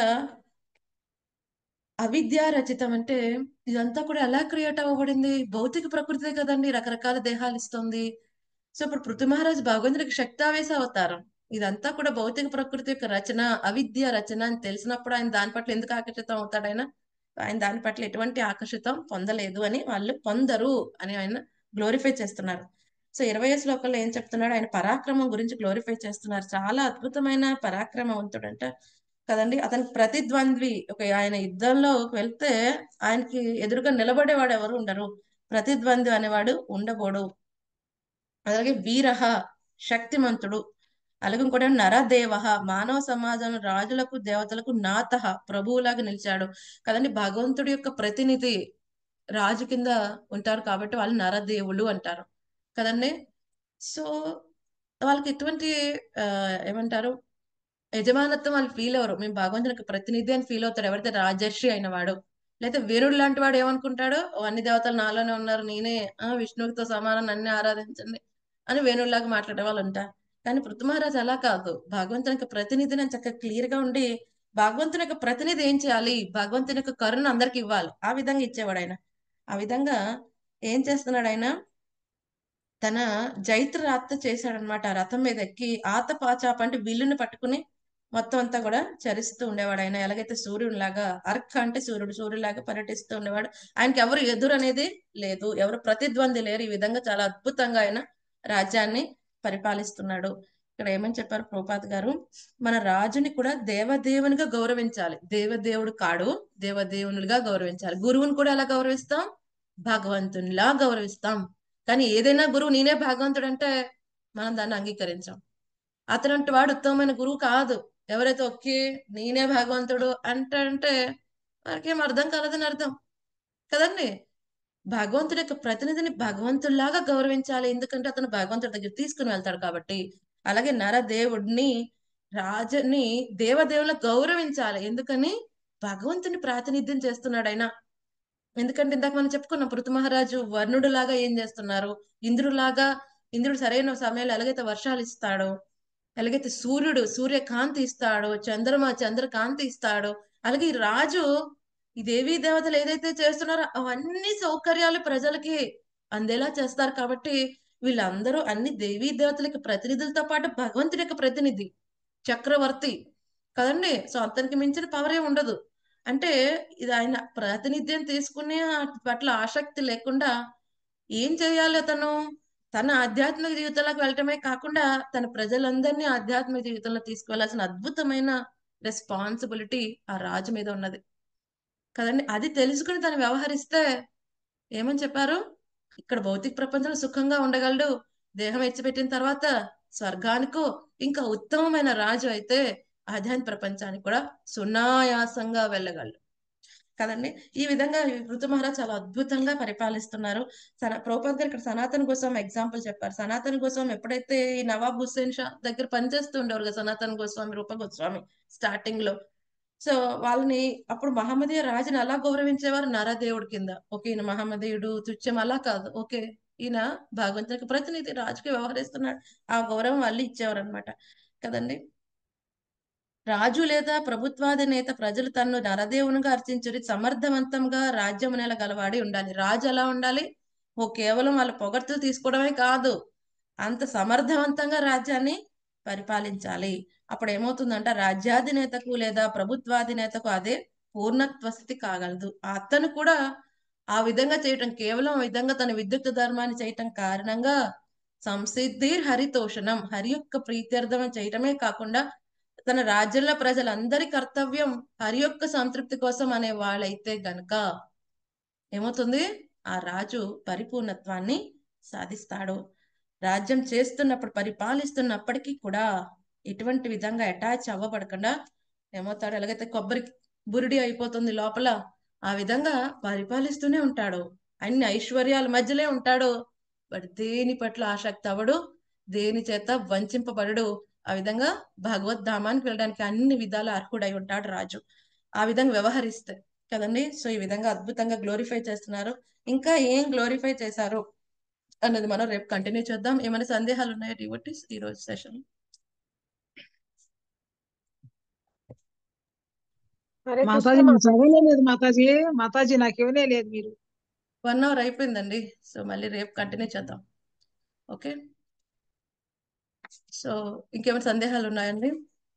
అవిద్య రచితం అంటే ఇదంతా కూడా ఎలా క్రియేట్ అవ్వబడింది భౌతిక ప్రకృతే కదండి రకరకాల దేహాలు ఇస్తుంది సో ఇప్పుడు పృథ్వీ మహారాజ్ భగవంతుడికి శక్తావేశ అవతారం ఇదంతా కూడా భౌతిక ప్రకృతి యొక్క రచన అవిద్య రచన అని తెలిసినప్పుడు ఆయన దాని పట్ల ఎందుకు ఆకర్షితం అవుతాడు ఆయన ఆయన దాని పట్ల ఎటువంటి ఆకర్షితం పొందలేదు అని వాళ్ళు పొందరు అని ఆయన గ్లోరిఫై చేస్తున్నారు సో ఇరవై శ్లోకంలో ఏం చెప్తున్నాడు ఆయన పరాక్రమం గురించి గ్లోరిఫై చేస్తున్నారు చాలా అద్భుతమైన పరాక్రమవంతుడంట కదండి అతనికి ప్రతిద్వంద్వి ఒక ఆయన యుద్ధంలో వెళ్తే ఆయనకి ఎదురుగా నిలబడేవాడు ఎవరు ఉండరు ప్రతిద్వంద్వి అనేవాడు ఉండబోడు అలాగే వీరహ శక్తిమంతుడు అలాగే ఇంకోటి నరదేవ మానవ సమాజం రాజులకు దేవతలకు నాత ప్రభువులాగా నిలిచాడు కదండి భగవంతుడి యొక్క ప్రతినిధి రాజు కింద ఉంటారు కాబట్టి వాళ్ళు నరదేవులు అంటారు కదండి సో వాళ్ళకి ఎటువంటి ఏమంటారు యజమానత్వం వాళ్ళు ఫీల్ అవ్వరు మేము భగవంతునికి ప్రతినిధి అని ఫీల్ అవుతాడు ఎవరైతే రాజర్షి అయిన వాడు లేకపోతే వీరుడు లాంటి వాడు ఏమనుకుంటాడు అన్ని దేవతలు నాలోనే ఉన్నారు నేనే ఆ విష్ణువుతో సమానం నన్ను ఆరాధించండి అని వేణువులాగా మాట్లాడే వాళ్ళు ఉంటారు కానీ పృథ్వమహారాజు అలా కాదు భగవంతునికి ప్రతినిధిని చక్కగా క్లియర్ గా ఉండి భగవంతుని యొక్క ప్రతినిధి ఏం చేయాలి భగవంతుని యొక్క కరుణ అందరికి ఇవ్వాలి ఆ విధంగా ఇచ్చేవాడు ఆయన ఆ విధంగా ఏం చేస్తున్నాడు ఆయన తన జైత్ర రాత చేశాడనమాట ఆ రథం మీద ఎక్కి ఆత పాచాప అంటే విల్లుని పట్టుకుని మొత్తం అంతా కూడా చరిస్తూ ఉండేవాడు ఆయన ఎలాగైతే సూర్యునిలాగా అర్క అంటే సూర్యుడు సూర్యులాగా పర్యటిస్తూ ఉండేవాడు ఆయనకి ఎవరు ఎదురు అనేది లేదు ఎవరు ప్రతిద్వంది లేరు ఈ విధంగా చాలా అద్భుతంగా ఆయన రాజ్యాన్ని పరిపాలిస్తున్నాడు ఇక్కడ ఏమని చెప్పారు ప్రోపాత్ గారు మన రాజుని కూడా దేవదేవునిగా గౌరవించాలి దేవదేవుడు కాడు దేవదేవునిగా గౌరవించాలి గురువుని కూడా ఎలా గౌరవిస్తాం భగవంతునిలా గౌరవిస్తాం కానీ ఏదైనా గురువు నేనే భగవంతుడు అంటే మనం దాన్ని అంగీకరించాం అతనంటి వాడు ఉత్తమమైన గురువు కాదు ఎవరైతే ఒకే నేనే భగవంతుడు అంటే అంటే మనకేం అర్థం కాలేదని అర్థం కదండి భగవంతుడి యొక్క ప్రతినిధిని భగవంతుడిలాగా గౌరవించాలి ఎందుకంటే అతను భగవంతుడి దగ్గర తీసుకుని వెళ్తాడు కాబట్టి అలాగే నరదేవుడిని రాజుని దేవదేవుల గౌరవించాలి ఎందుకని భగవంతుని ప్రాతినిధ్యం చేస్తున్నాడు ఆయన ఎందుకంటే ఇందాక మనం చెప్పుకున్నాం పృథు మహారాజు వర్ణుడులాగా ఏం చేస్తున్నారు ఇంద్రులాగా ఇంద్రుడు సరైన సమయంలో ఎలాగైతే వర్షాలు ఇస్తాడో ఎలాగైతే సూర్యుడు సూర్యకాంతి ఇస్తాడో చంద్రమ చంద్రకాంతి ఇస్తాడో అలాగే ఈ రాజు ఈ దేవీ దేవతలు ఏదైతే చేస్తున్నారో అవన్నీ సౌకర్యాలు ప్రజలకి అందేలా చేస్తారు కాబట్టి వీళ్ళందరూ అన్ని దేవీ దేవతలకి ప్రతినిధులతో పాటు భగవంతుడి యొక్క ప్రతినిధి చక్రవర్తి కదండి సో అతనికి మించిన పవర్ ఏ ఉండదు అంటే ఇది ఆయన ప్రాతినిధ్యం తీసుకునే పట్ల ఆసక్తి లేకుండా ఏం చేయాలి అతను తన ఆధ్యాత్మిక జీవితంలోకి వెళ్ళటమే కాకుండా తన ప్రజలందరినీ ఆధ్యాత్మిక జీవితంలో తీసుకువెళ్లాల్సిన అద్భుతమైన రెస్పాన్సిబిలిటీ ఆ రాజు మీద ఉన్నది కదండి అది తెలుసుకుని తను వ్యవహరిస్తే ఏమని చెప్పారు ఇక్కడ భౌతిక ప్రపంచంలో సుఖంగా ఉండగలడు దేహం ఎచ్చిపెట్టిన తర్వాత స్వర్గానికో ఇంకా ఉత్తమమైన రాజు అయితే ఆధ్యాత్మిక ప్రపంచానికి కూడా సునాయాసంగా వెళ్ళగలడు కదండి ఈ విధంగా ఋతు మహారాజ్ చాలా అద్భుతంగా పరిపాలిస్తున్నారు సన ప్రోపద్ గారు ఇక్కడ సనాతన్ కోసం ఎగ్జాంపుల్ చెప్పారు సనాతన్ కోసం ఎప్పుడైతే ఈ నవాబ్ హుస్సేన్ షా దగ్గర పనిచేస్తూ ఉండేవారు కదా సనాతన్ గోస్వామి రూప గోస్వామి స్టార్టింగ్ లో సో వాళ్ళని అప్పుడు మహమ్మదీయ రాజుని అలా గౌరవించేవారు నరదేవుడి కింద ఓకే ఈయన మహమ్మదీయుడు తుచ్చం అలా కాదు ఓకే ఈయన భగవంతునికి ప్రతినిధి రాజుకి వ్యవహరిస్తున్నాడు ఆ గౌరవం వాళ్ళు ఇచ్చేవారు అనమాట కదండి రాజు లేదా ప్రభుత్వాధినేత ప్రజలు తన్ను నరదేవునిగా అర్చించుడి సమర్థవంతంగా రాజ్యం నెల గలవాడి ఉండాలి రాజు ఎలా ఉండాలి ఓ కేవలం వాళ్ళ పొగడ్తలు తీసుకోవడమే కాదు అంత సమర్థవంతంగా రాజ్యాన్ని పరిపాలించాలి అప్పుడు ఏమవుతుందంటే రాజ్యాధినేతకు లేదా ప్రభుత్వాధినేతకు అదే పూర్ణత్వ స్థితి కాగలదు అతను కూడా ఆ విధంగా చేయటం కేవలం ఆ విధంగా తన విద్యుత్ ధర్మాన్ని చేయటం కారణంగా సంసిద్ధి హరితోషణం హరి యొక్క ప్రీత్యర్థం చేయటమే కాకుండా తన రాజ్యంలో ప్రజలందరి కర్తవ్యం హరి యొక్క సంతృప్తి కోసం అనే వాళ్ళైతే గనక ఏమవుతుంది ఆ రాజు పరిపూర్ణత్వాన్ని సాధిస్తాడు రాజ్యం చేస్తున్నప్పుడు పరిపాలిస్తున్నప్పటికీ కూడా ఎటువంటి విధంగా అటాచ్ అవ్వబడకుండా ఏమవుతాడు ఎలాగైతే కొబ్బరి బురిడి అయిపోతుంది లోపల ఆ విధంగా పరిపాలిస్తూనే ఉంటాడు అన్ని ఐశ్వర్యాల మధ్యలో ఉంటాడు బట్ దేని పట్ల ఆసక్తి అవడు దేని చేత వంచింపబడడు ఆ విధంగా భగవద్ధామానికి వెళ్ళడానికి అన్ని విధాల అర్హుడై ఉంటాడు రాజు ఆ విధంగా వ్యవహరిస్తే కదండి సో ఈ విధంగా అద్భుతంగా గ్లోరిఫై చేస్తున్నారు ఇంకా ఏం గ్లోరిఫై చేశారు అన్నది మనం రేపు కంటిన్యూ చేద్దాం ఏమైనా సందేహాలు ఉన్నాయా డివోటీస్ ఈ రోజు సెషన్ హరే కృష్ణ మాతాజీ మా- నేను చదవలేదు మాతాజీ మాతాజీ నాకు ఇవ్వనే లేదు మీరు వన్ అవర్ అయిపోయిందండి సో మళ్ళీ రేపు కంటిన్యూ చేద్దాం ఓకే సో ఇంకేమైనా సందేహాలు ఉన్నాయండి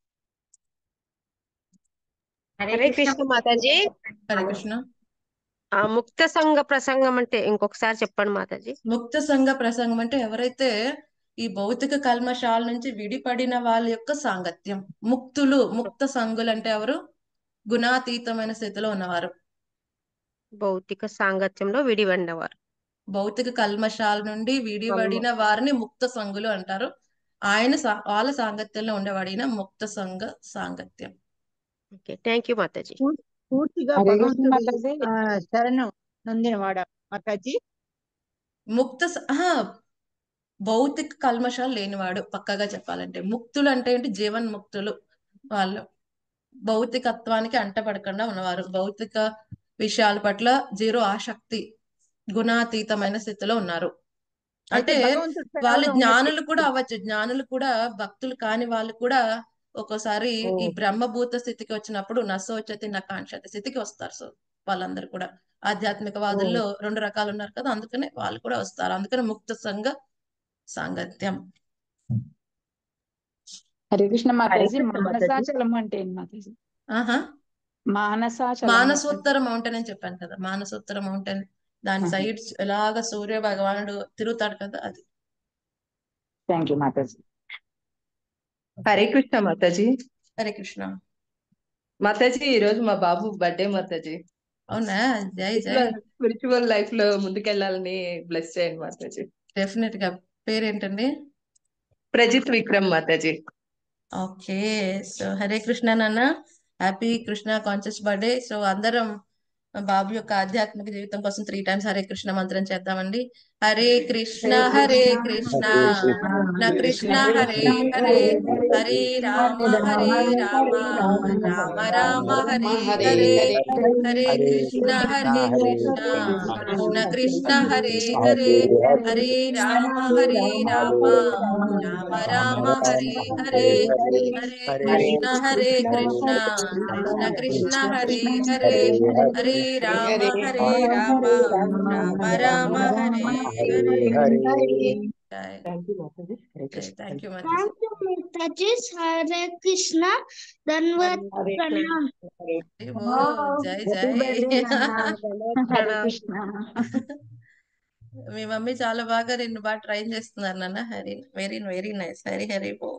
హరే కృష్ణ మాతాజీ హరే కృష్ణ ఆ ముక్త సంఘ ప్రసంగం అంటే ఇంకొకసారి చెప్పండి మాతాజీ ముక్త సంఘ ప్రసంగం అంటే ఎవరైతే ఈ భౌతిక కల్మషాల నుంచి విడిపడిన వాళ్ళ యొక్క సాంగత్యం ముక్తులు ముక్త సంఘులు అంటే ఎవరు గుణాతీతమైన స్థితిలో ఉన్నవారు భౌతిక సాంగత్యంలో విడివండవారు భౌతిక కల్మషాల నుండి విడిపడిన వారిని ముక్త సంఘులు అంటారు ఆయన సా- వాళ్ళ సాంగత్యంలో ఉండేవాడిన ముక్త సంఘ సాంగత్యం ఓకే థ్యాంక్ యూ మాతాజీ పూర్తిగా హరే కృష్ణ భగవంతుడి మాతాజీ ఆ, శరణు నందినవాడ మాతాజీ ముక్త స- ఆహా, భౌతిక కల్మషాలు లేనివాడు పక్కగా చెప్పాలంటే ముక్తులు అంటే ఏంటి జీవన్ ముక్తులు వాళ్ళు భౌతికత్వానికి అంటపడకుండా ఉన్నవారు భౌతిక విషయాల పట్ల జీరో ఆసక్తి గుణాతీతమైన స్థితిలో ఉన్నారు అయితే అంటే భగవంతుడి వాళ్ళు సేవలో ఉన్న జ్ఞానులు కూడా అవ్వచ్చు జ్ఞానులు కూడా భక్తులు కాని వాళ్ళు కూడా ఒక్కోసారి ఈ ఓ. బ్రహ్మభూత స్థితికి వచ్చినప్పుడు నశోచతి నకాంక్షతి స్థితికి వస్తారు సో వాళ్ళందరూ కూడా ఆధ్యాత్మికవాదుల్లో రెండు రకాలు ఉన్నారు కదా అందుకనే వాళ్ళు కూడా వస్తారు అందుకనే ముక్త సంఘ సాంగత్యం హరే కృష్ణ మాతాజీ కృష్ణ మాతాజీ. మానసాచలం అంటే ఏంటి మాతాజీ ఆహా మానసాచలం మానసోత్తర మౌంటైన్ అని చెప్పాను కదా మానసోత్తర మౌంటైన్ దాని సైడ్ ఎలాగ సూర్య భగవానుడు తిరుగుతాడు కదా అది థ్యాంక్ యూ మాతాజీ హరే కృష్ణ మాతాజీ హరే కృష్ణ మాతాజీ ఈ రోజు మా బాబు బర్త్డే మాతాజీ అవునా జై జై స్పిరిచువల్ లైఫ్ లో ముందుకెళ్ళాలని బ్లెస్ చేయండి మాతాజీ డెఫినెట్ గా పేరేంటండి ప్రజిత్ విక్రమ్ మాతాజీ ఓకే సో హరే కృష్ణ నాన్న happy Krishna conscious birthday so అందరం బాబు యొక్క ఆధ్యాత్మిక జీవితం కోసం త్రీ టైమ్స్ హరే కృష్ణ మంత్రం చేద్దామండి హరే కృష్ణ హరే కృష్ణ నా కృష్ణ హరే హరే హరే రామ హరే రామ రామ రామ హరే హరే హరే కృష్ణ హరే కృష్ణ కృష్ణ కృష్ణ హరే హరే హరే రామ హరే రామ రామ రామ హరే హరే హరే కృష్ణ హరే కృష్ణ కృష్ణ కృష్ణ హరే హరే హరే రామ హరే రామ రామ రామ హరే హరే జై థ్యాంక్ యూ మాతాజీ హరే జై Krishna thank you Mataji Thank you, Mataji. Hare Krishna. Dhanvat Hare Pranam. ఓ జై జై హరే కృష్ణ మీ మమ్మీ చాలా బాగా నిన్ను బాగా ట్రైన్ చేస్తున్నారు నాన్న Hari very very nice Hari Hari బో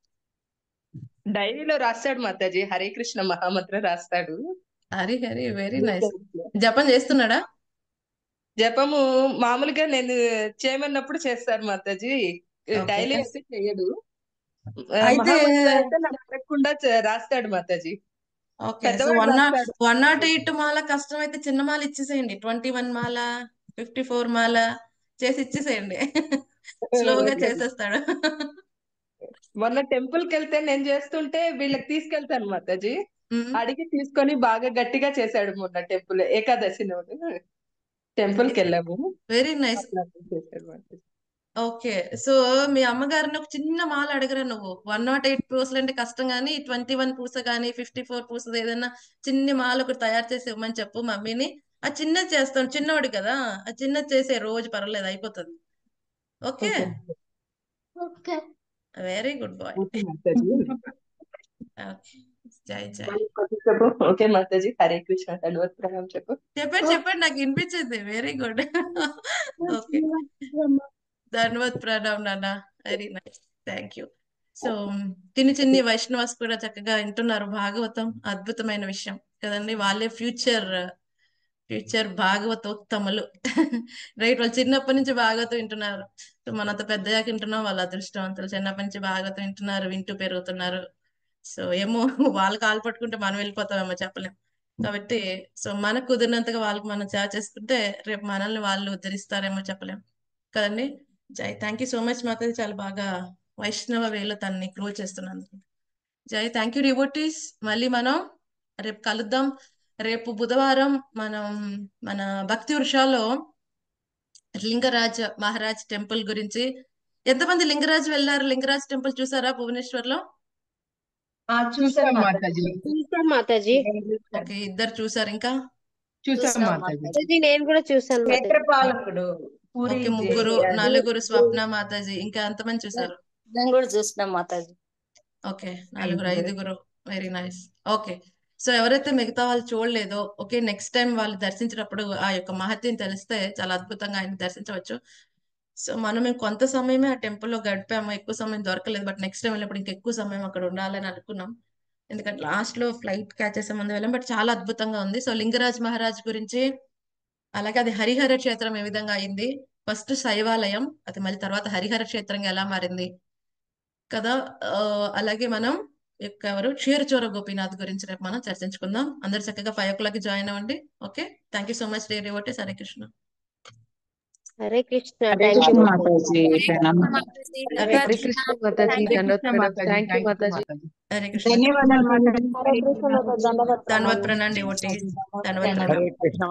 డైరీలో రాస్తాడు మాతాజీ హరే కృష్ణ మహామంత్రం రాస్తాడు హరి హరి వెరీ నైస్ జపం చేస్తున్నాడా జపము మామూలుగా నేను చేయమన్నప్పుడు చేస్తాను మాతాజీ Okay. డైలీ అయితే చెయ్యడు ఆ, అయితే మహామంత్రం అయితే నాకు అడగకుండా చే- రాస్తాడు మాతాజీ ఓకే సో పెద్దవాడు వన్ నాట్ రాస్తాడు వన్ నాట్ ఎయిట్ మాల కష్టం అయితే చిన్న మాల ఇచ్చేసేయండి ట్వంటీ వన్ మాల ఫిఫ్టీ ఫోర్ మాల చేసి ఇచ్చేసేయండి స్లోగా చేసేస్తాడు మొన్న టెంపుల్ కి వెళ్తే నేను చేస్తుంటే వీళ్ళకి తీసుకెళ్తాను మాతాజీ మ్మ్. అడిగి తీసుకొని బాగా గట్టిగా చేశాడు మొన్న టెంపుల్ ఏకాదశి నాడు టెంపుల్ కి వెళ్ళాము వెరీ నైస్ అట్లా చేశాడు మాతాజీ ఓకే సో మీ అమ్మగారిని ఒక చిన్న మాల అడగరా నువ్వు వన్ నాట్ ఎయిట్ పూసలు అంటే కష్టం కానీ ట్వంటీ వన్ పూస కానీ ఫిఫ్టీ ఫోర్ పూస ఏదైనా చిన్ని మాల ఒకటి తయారు చేసి ఇవ్వమని చెప్పు మమ్మీని ఆ చిన్నది చేస్తాను చిన్నవాడు కదా ఆ చిన్నది చేసే రోజు పర్వాలేదు అయిపోతుంది okay Okay. Very good boy okay Mataji okay జై జై మళ్ళీ కొంచెం చెప్పు ఓకే మాతాజీ హరే కృష్ణ ధన్యవాద ప్రణామం చెప్పు చెప్పండి చెప్పండి నాకు వినిపించింది వెరీ గుడ్ ఓకే ధన్యవాద్ ప్రణామ్ నాన్న very nice thank you so చిన్ని చిన్ని వైష్ణవాస్ కూడా చక్కగా వింటున్నారు భాగవతం అద్భుతమైన విషయం కదండి వాళ్ళే ఫ్యూచర్ ఫ్యూచర్ భాగవతోత్తములు రైట్ వాళ్ళు చిన్నప్పటి నుంచి భాగవతం వింటున్నారు సో మనంత పెద్దగా వింటున్నాం వాళ్ళ అదృష్టవంతులు చిన్నప్పటి నుంచి భాగవతం వింటున్నారు వింటూ పెరుగుతున్నారు సో ఏమో వాళ్ళు కాలు పట్టుకుంటే మనం వెళ్ళిపోతామేమో చెప్పలేం కాబట్టి సో మనకు కుదిరినంతగా వాళ్ళకి మనం సేవ చేసుకుంటే రేపు మనల్ని వాళ్ళు ఉద్ధరిస్తారేమో చెప్పలేం కదండి జై థ్యాంక్ యూ సో మచ్ మాతాజీ చాలా బాగా వైష్ణవ వేలో తనని క్లోజ్ చేస్తున్నందుకు జై థ్యాంక్ యూ డివోటీస్ మళ్ళీ మనం రేపు కలుద్దాం రేపు బుధవారం మనం మన భక్తి వృషాలో లింగరాజ్ మహారాజ్ టెంపుల్ గురించి ఎంతమంది లింగరాజ్ వెళ్ళారు లింగరాజ్ టెంపుల్ చూసారా భువనేశ్వర్ లో చూసాం మాతాజీ చూసాం మాతాజీ ఓకే ఇద్దరు చూసారు ఇంకా చూసాం మాతాజీ మాతాజీ నేను కూడా చూసాను మాతాజీ క్షేత్రపాలకుడు పూరి ఓకే ముగ్గురు నలుగురు స్వప్న మాతాజీ ఇంకా ఎంతమంది చూసారు నేను కూడా చూసినాం మాతాజీ ఓకే నలుగురు ఐదుగురు వెరీ నైస్ ఓకే సో ఎవరైతే మిగతా వాళ్ళు చూడలేదో ఓకే నెక్స్ట్ టైం వాళ్ళు దర్శించినప్పుడు ఆ యొక్క మహత్యం తెలిస్తే చాలా అద్భుతంగా ఆయన దర్శించవచ్చు సో మనం కొంత సమయమే ఆ temple లో గడిపాము ఎక్కువ సమయం దొరకలేదు బట్ నెక్స్ట్ టైం వెళ్ళినప్పుడు ఇంకా ఎక్కువ సమయం అక్కడ ఉండాలని అనుకున్నాం ఎందుకంటే లాస్ట్ లో ఫ్లైట్ క్యాచ్ చేసే ముందు వెళ్ళాం బట్ చాలా అద్భుతంగా ఉంది సో లింగరాజ్ మహారాజ్ గురించి అలాగే అది హరిహర క్షేత్రం ఏ విధంగా అయింది ఫస్ట్ శైవాలయం అది మళ్ళీ తర్వాత హరిహర క్షేత్రంగా ఎలా మారింది కదా ఆ, అలాగే మనం యొక్క ఎవరు క్షీరచోర గోపీనాథ్ గురించి రేపు మనం చర్చించుకుందాం అందరు చక్కగా ఫైవ్ ఓ క్లాక్ జాయిన్ అవ్వండి okay thank you so much డే రివోటే హరే కృష్ణ హరే కృష్ణ హరే థ్యాంక్ కృష్ణ యూ మాతాజీ ప్రణామం హరే హరే కృష్ణ కృష్ణ మాతాజీ దండవత్ ప్రణామ్ థ్యాంక్ యూ మాతాజీ హరే కృష్ణ ధన్యవాదాలు మాతాజీ హరే కృష్ణ మాతాజీ దండవత్ ధన్వత్ ప్రణాం డివోటీస్ ధన్వత్ ప్రణామం ప్రణాం హరే కృష్ణ